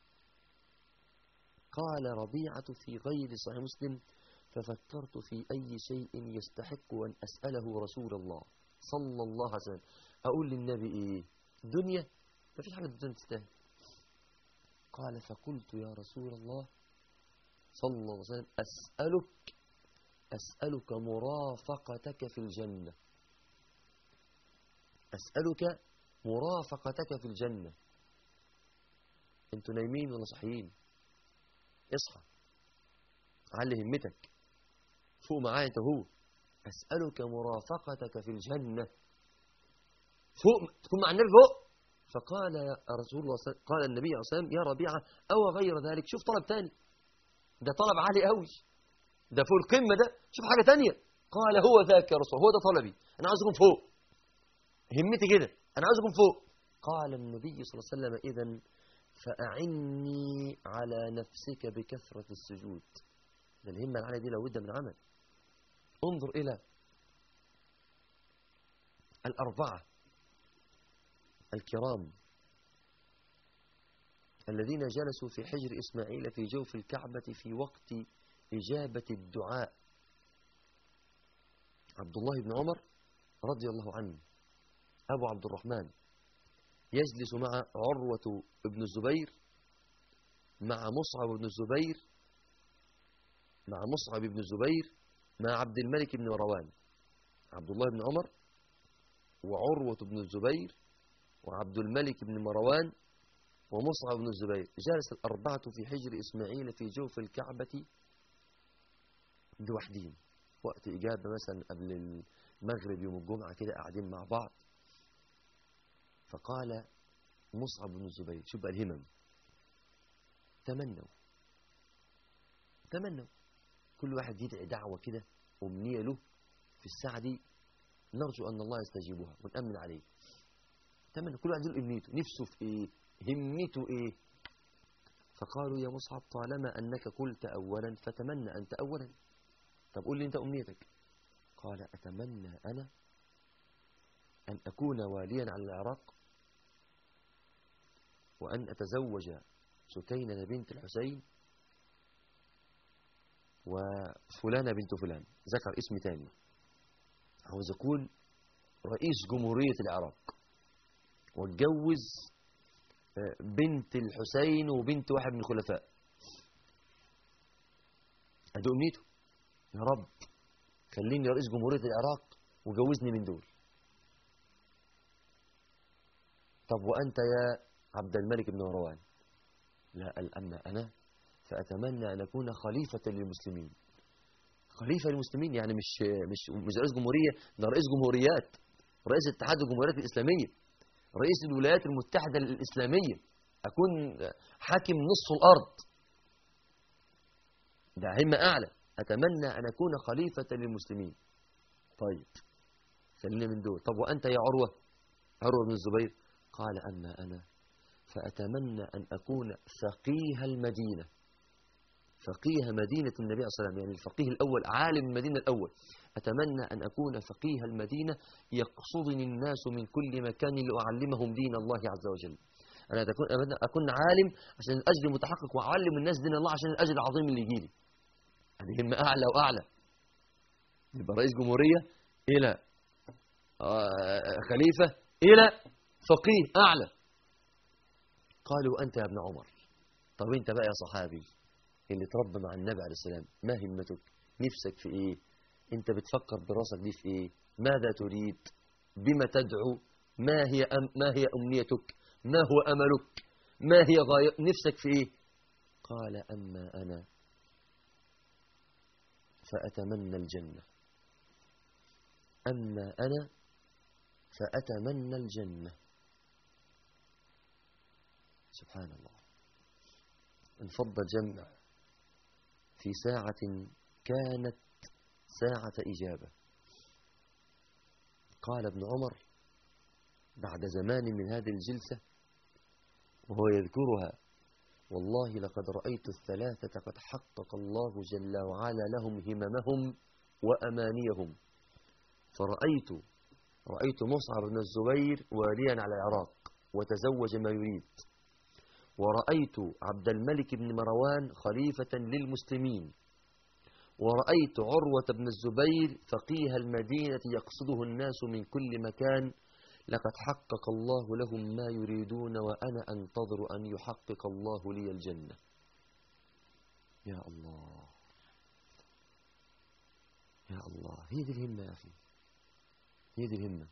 قال ربيعة في غير صحيح مسلم ففكرت في أي شيء يستحق أن أسأله رسول الله صلى الله عليه وسلم أقول للنبي إيه دنيا ما فيش حاجة الدنيا تستاهل قال فقلت يا رسول الله صلى الله عليه وسلم أسألك أسألك مرافقتك في الجنة أسألك مرافقتك في الجنة انتوا نايمين ولا صحيين اصحى علي همتك فوق معايا انت هو أسألك مرافقتك في الجنة فوق تكون مع النبي فوق فقال يا رسول الله صلى- قال النبي عليه الصلاة والسلام يا ربيعة أو غير ذلك شوف طلب تاني ده طلب عالي قوي ده فوق القمة ده شوف حاجة تانية قال هو ذاك يا رسول الله، هو ده طلبي أنا عاوز أكون فوق همتي كده أنا عاوز أكون فوق قال النبي صلى الله عليه وسلم إذا فأعني على نفسك بكثرة السجود ده الهمة العالية دي لابد من عمل انظر إلى الأربعة الكرام الذين جلسوا في حجر إسماعيل في جوف الكعبة في وقت إجابة الدعاء عبد الله بن عمر رضي الله عنه أبو عبد الرحمن يجلس مع عروة بن الزبير مع مصعب بن الزبير مع مصعب بن الزبير مع عبد الملك بن مروان عبد الله بن عمر وعروة بن الزبير وعبد الملك بن مروان ومصعب بن الزبير جلس الأربعة في حجر إسماعيل في جوف الكعبة لوحدين وقت إجابة مثلا قبل المغرب يوم الجمعة كده قاعدين مع بعض فقال مصعب بن الزبير شوف بقى الهمم تمنوا تمنوا كل واحد يدعي دعوة كده أمنية له في الساعة دي نرجو أن الله يستجيبها ونأمن عليه تمنى كل واحد له أمنيته نفسه في إيه همته إيه فقالوا يا مصعب طالما أنك قلت أولا فتمنى أنت أولا طب قول لي أنت أمنيتك قال أتمنى أنا أن أكون واليا على العراق وأن أتزوج سكينة بنت الحسين وفلانة بنت فلان ذكر اسم تاني عاوز أكون رئيس جمهورية العراق واتجوز آه، بنت الحسين وبنت واحد من الخلفاء ادي امنيته يا رب خليني رئيس جمهورية العراق وجوزني من دول طب وأنت يا عبد الملك بن مروان لا قال أما أنا فأتمنى أن أكون خليفة للمسلمين خليفة للمسلمين يعني مش مش مش رئيس جمهورية ده رئيس جمهوريات رئيس اتحاد الجمهوريات الإسلامية رئيس الولايات المتحدة الإسلامية أكون حاكم نصف الأرض ده همة أعلى أتمنى أن أكون خليفة للمسلمين طيب خلينا من دول طب وأنت يا عروة عروة بن الزبير قال أما أنا فأتمنى أن أكون فقيه المدينة فقيه مدينة النبي صلى الله عليه وسلم يعني الفقيه الأول عالم المدينة الأول أتمنى أن أكون فقيه المدينة يقصدني الناس من كل مكان لأعلمهم دين الله عز وجل أنا أكون, أكون عالم عشان الأجر متحقق وأعلم الناس دين الله عشان الأجر العظيم اللي يجي لي هذه همة أعلى وأعلى يبقى رئيس جمهورية إلى آه، خليفة إلى فقيه أعلى قالوا أنت يا ابن عمر طب أنت بقى يا صحابي اللي تربى مع النبي عليه السلام ما همتك نفسك في إيه أنت بتفكر براسك دي في إيه ماذا تريد بما تدعو ما هي أم ما هي أمنيتك ما هو أملك ما هي غاية نفسك في إيه قال أما أنا فأتمنى الجنة أما أنا فأتمنى الجنة سبحان الله انفض الجمع في ساعة كانت ساعة إجابة قال ابن عمر بعد زمان من هذه الجلسة وهو يذكرها والله لقد رأيت الثلاثة قد حقق الله جل وعلا لهم هممهم وأمانيهم فرأيت رأيت مصعب بن الزبير واليا على العراق وتزوج ما يريد ورأيت عبد الملك بن مروان خليفة للمسلمين ورأيت عروة بن الزبير فقيه المدينة يقصده الناس من كل مكان لقد حقق الله لهم ما يريدون وأنا أنتظر أن يحقق الله لي الجنة يا الله يا الله هي دي الهمة يا أخي هي دي الهمة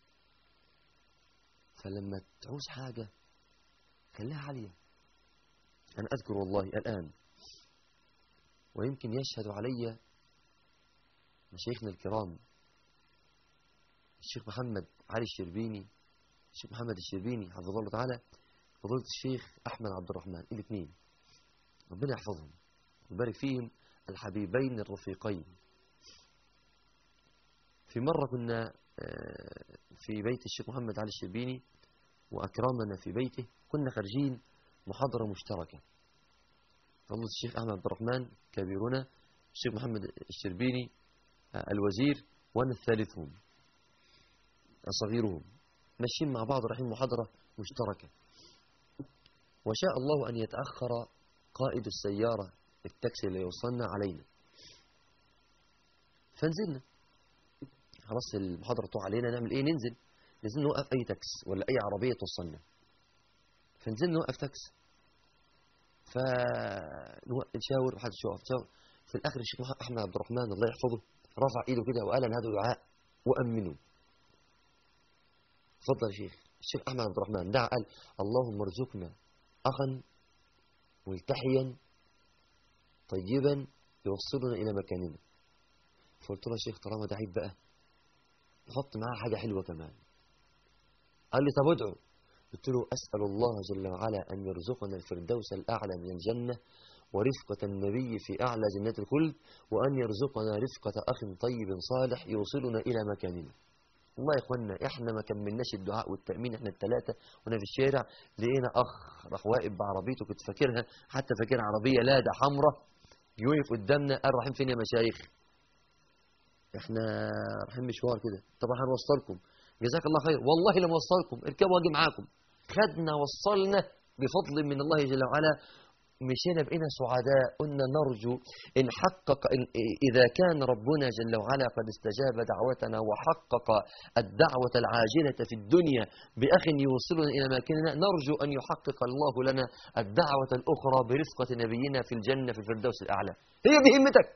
فلما تعوز حاجة خليها عالية أنا أذكر والله الآن ويمكن يشهد علي مشايخنا الكرام الشيخ محمد علي الشربيني الشيخ محمد الشربيني حفظه الله تعالى فضيلة الشيخ أحمد عبد الرحمن الاثنين ربنا يحفظهم ويبارك فيهم الحبيبين الرفيقين في مرة كنا آه، في بيت الشيخ محمد علي الشربيني وأكرمنا في بيته كنا خارجين محاضرة مشتركة فضيلة الشيخ أحمد عبد الرحمن كبيرنا الشيخ محمد الشربيني آه، الوزير وأنا الثالثهم صغيرهم ماشيين مع بعض رايحين محاضرة مشتركة وشاء الله أن يتأخر قائد السيارة التاكسي اللي يوصلنا علينا فنزلنا خلاص المحاضرة تقع علينا نعمل ايه ننزل ننزل نوقف اي تاكس ولا اي عربية توصلنا فنزلنا نوقف تاكس فنشاور وحد يقف نشاور في الاخر الشيخ مح- احمد عبد الرحمن الله يحفظه رفع ايده كده وقال انا هذا دعاء وامنوا تفضل يا شيخ الشيخ احمد عبد الرحمن دعا قال اللهم ارزقنا اخا ملتحيا طيبا يوصلنا الى مكاننا فقلت له يا شيخ طالما ده عيب بقى نحط معاه حاجه حلوه كمان قال لي طب ادعو قلت له اسال الله جل وعلا ان يرزقنا الفردوس الاعلى من الجنه ورفقة النبي في أعلى جنات الخلد وأن يرزقنا رفقة أخ طيب صالح يوصلنا إلى مكاننا والله يا إخوانا إحنا ما كملناش الدعاء والتأمين إحنا الثلاثة وأنا في الشارع لقينا أخ راح واقف بعربيته كنت فاكرها حتى فاكرها عربية لادا حمراء يقف قدامنا قال رايحين فين يا مشايخ احنا رايحين مشوار كده طبعا هنوصلكم جزاك الله خير والله لما وصلكم اركبوا واجي معاكم خدنا وصلنا بفضل من الله جل وعلا مشينا بقينا سعداء قلنا نرجو إن حقق إن إذا كان ربنا جل وعلا قد استجاب دعوتنا وحقق الدعوة العاجلة في الدنيا بأخ يوصلنا إلى مكاننا نرجو أن يحقق الله لنا الدعوة الأخرى برفقة نبينا في الجنة في الفردوس الأعلى هي دي همتك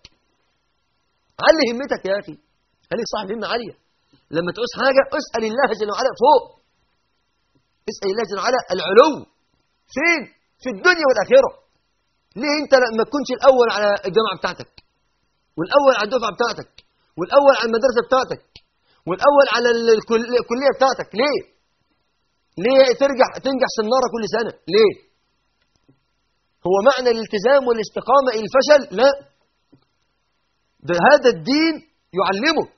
علي همتك يا أخي خليك صاحب همة عالية لما تعوز حاجة اسأل الله جل وعلا فوق اسأل الله جل وعلا العلو فين في الدنيا والآخرة ليه انت ما تكونش الاول على الجامعه بتاعتك والاول على الدفعه بتاعتك والاول على المدرسه بتاعتك والاول على الكل- الكليه بتاعتك ليه ليه ترجع تنجح سناره كل سنه ليه هو معنى الالتزام والاستقامه الفشل لا ده هذا الدين يعلمك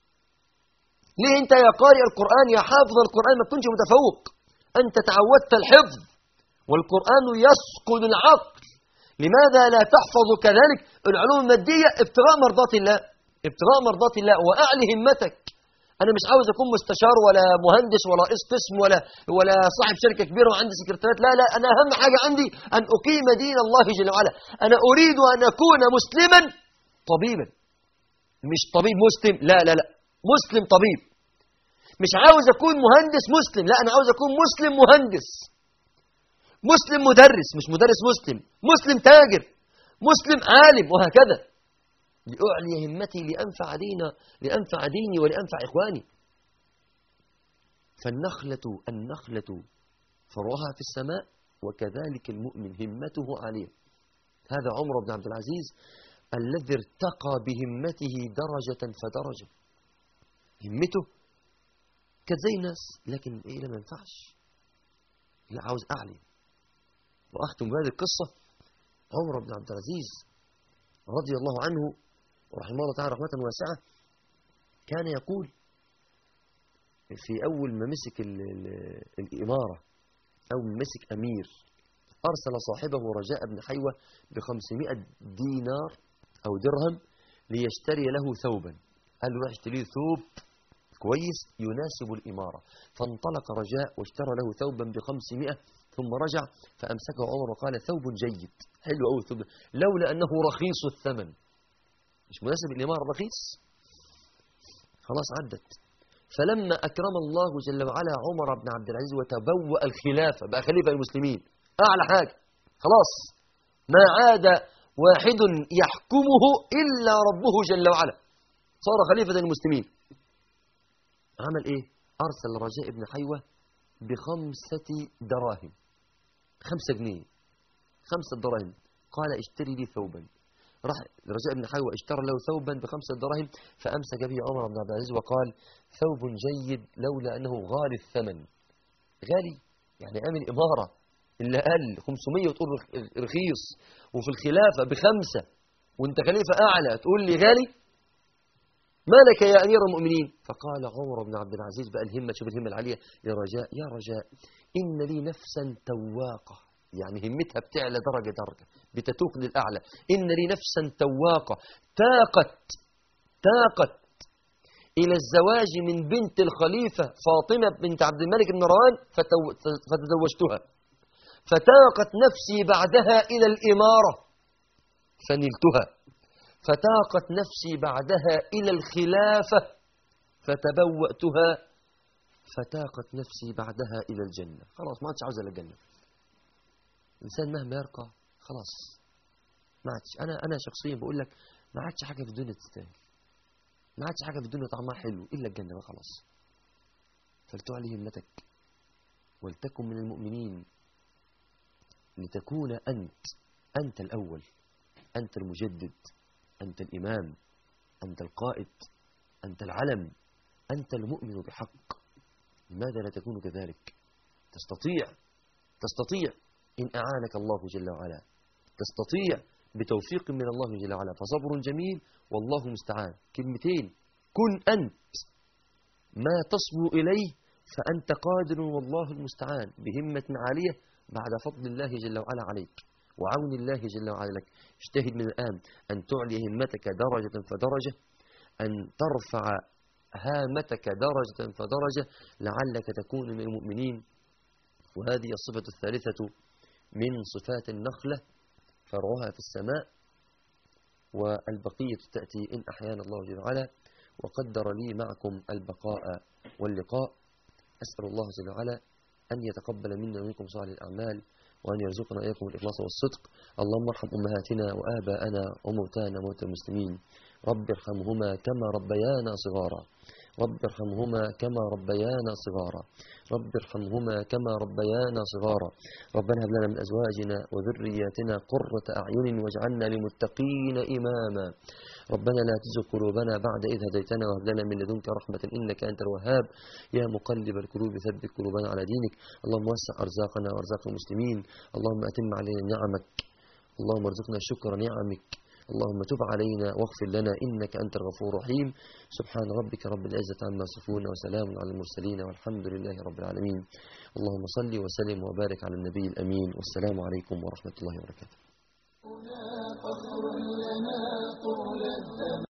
ليه انت يا قارئ القران يا حافظ القران ما تكونش متفوق انت تعودت الحفظ والقران يسقل العقل لماذا لا تحفظ كذلك العلوم المادية ابتغاء مرضات الله ابتغاء مرضات الله وأعلي همتك أنا مش عاوز أكون مستشار ولا مهندس ولا رئيس قسم ولا ولا صاحب شركة كبيرة وعندي سكرتيرات لا لا أنا أهم حاجة عندي أن أقيم دين الله جل وعلا أنا أريد أن أكون مسلما طبيبا مش طبيب مسلم لا لا لا مسلم طبيب مش عاوز أكون مهندس مسلم لا أنا عاوز أكون مسلم مهندس مسلم مدرس مش مدرس مسلم مسلم تاجر مسلم عالم وهكذا لأعلي همتي لأنفع دينا لأنفع ديني ولأنفع إخواني فالنخلة النخلة فروها في السماء وكذلك المؤمن همته عالية هذا عمر بن عبد العزيز الذي ارتقى بهمته درجة فدرجة همته كانت زي الناس لكن ايه لا ما ينفعش لا عاوز اعلي وأختم بهذه القصة عمر بن عبد العزيز رضي الله عنه ورحمه الله تعالى رحمة واسعة كان يقول في أول ما مسك ال ال الإمارة أو مسك أمير أرسل صاحبه رجاء بن حيوة بخمسمائة دينار أو درهم ليشتري له ثوبا قال له روح اشتري ثوب كويس يناسب الإمارة فانطلق رجاء واشترى له ثوبا بخمسمائة ثم رجع فأمسكه عمر وقال ثوب جيد حلو أوي الثوب ده. لولا أنه رخيص الثمن مش مناسب الإمارة رخيص خلاص عدت فلما أكرم الله جل وعلا عمر بن عبد العزيز وتبوأ الخلافة بقى خليفة المسلمين أعلى حاجة خلاص ما عاد واحد يحكمه إلا ربه جل وعلا صار خليفة المسلمين عمل إيه أرسل رجاء بن حيوة بخمسة دراهم خمسة جنيه خمسة دراهم قال اشتري لي ثوبا راح رجاء بن حيوة اشترى له ثوبا بخمسة دراهم فأمسك به عمر بن عبد العزيز وقال ثوب جيد لولا أنه غالي الثمن غالي يعني عامل إمارة اللي قال 500 وتقول رخ- رخيص وفي الخلافة بخمسة وانت خليفة أعلى تقول لي غالي ما لك يا أمير المؤمنين فقال عمر بن عبد العزيز بقى الهمة شوف الهمة العالية يا رجاء يا رجاء إن لي نفسا تواقة يعني همتها بتعلى درجة درجة بتتوق للأعلى إن لي نفسا تواقة تاقت تاقت إلى الزواج من بنت الخليفة فاطمة بنت عبد الملك بن مروان فتو- فتزوجتها فتاقت نفسي بعدها إلى الإمارة فنلتها فتاقت نفسي بعدها إلى الخلافة فتبوأتها فتاقت نفسي بعدها إلى الجنة خلاص ما عادش عاوز إلا الجنة الإنسان مهما يرقى خلاص ما عادش أنا أنا شخصيا بقول لك ما عادش حاجة في الدنيا تستاهل ما عادش حاجة في الدنيا طعمها حلو إلا الجنة بقى خلاص فلتعلي همتك ولتكن من المؤمنين لتكون أنت أنت الأول أنت المجدد أنت الإمام أنت القائد أنت العلم أنت المؤمن بحق لماذا لا تكون كذلك تستطيع تستطيع إن أعانك الله جل وعلا تستطيع بتوفيق من الله جل وعلا فصبر جميل والله مستعان كلمتين كن أنت ما تصبو إليه فأنت قادر والله المستعان بهمة عالية بعد فضل الله جل وعلا عليك وعون الله جل وعلا لك اجتهد من الآن أن تعلي همتك درجة فدرجة أن ترفع هامتك درجة فدرجة لعلك تكون من المؤمنين وهذه الصفة الثالثة من صفات النخلة فرعها في السماء والبقية تأتي إن أحيانا الله جل وعلا وقدر لي معكم البقاء واللقاء أسأل الله جل وعلا أن يتقبل منا ومنكم صالح الأعمال وأن يرزقنا إياكم الإخلاص والصدق اللهم ارحم أمهاتنا وآباءنا وموتانا موتى المسلمين رب ارحمهما كما ربيانا صغارا رب ارحمهما كما ربيانا صغارا رب ارحمهما كما ربيانا صغارا ربنا هب لنا من أزواجنا وذرياتنا قرة أعين واجعلنا للمتقين إماما ربنا لا تزغ قلوبنا بعد إذ هديتنا وهب لنا من لدنك رحمة إنك أنت الوهاب يا مقلب القلوب ثبت قلوبنا على دينك اللهم وسع أرزاقنا وأرزاق المسلمين اللهم أتم علينا نعمك اللهم ارزقنا شكر نعمك اللهم تب علينا واغفر لنا إنك أنت الغفور الرحيم سبحان ربك رب العزة عما يصفون وسلام على المرسلين والحمد لله رب العالمين اللهم صل وسلم وبارك على النبي الأمين والسلام عليكم ورحمة الله وبركاته فخر لنا طول الزمان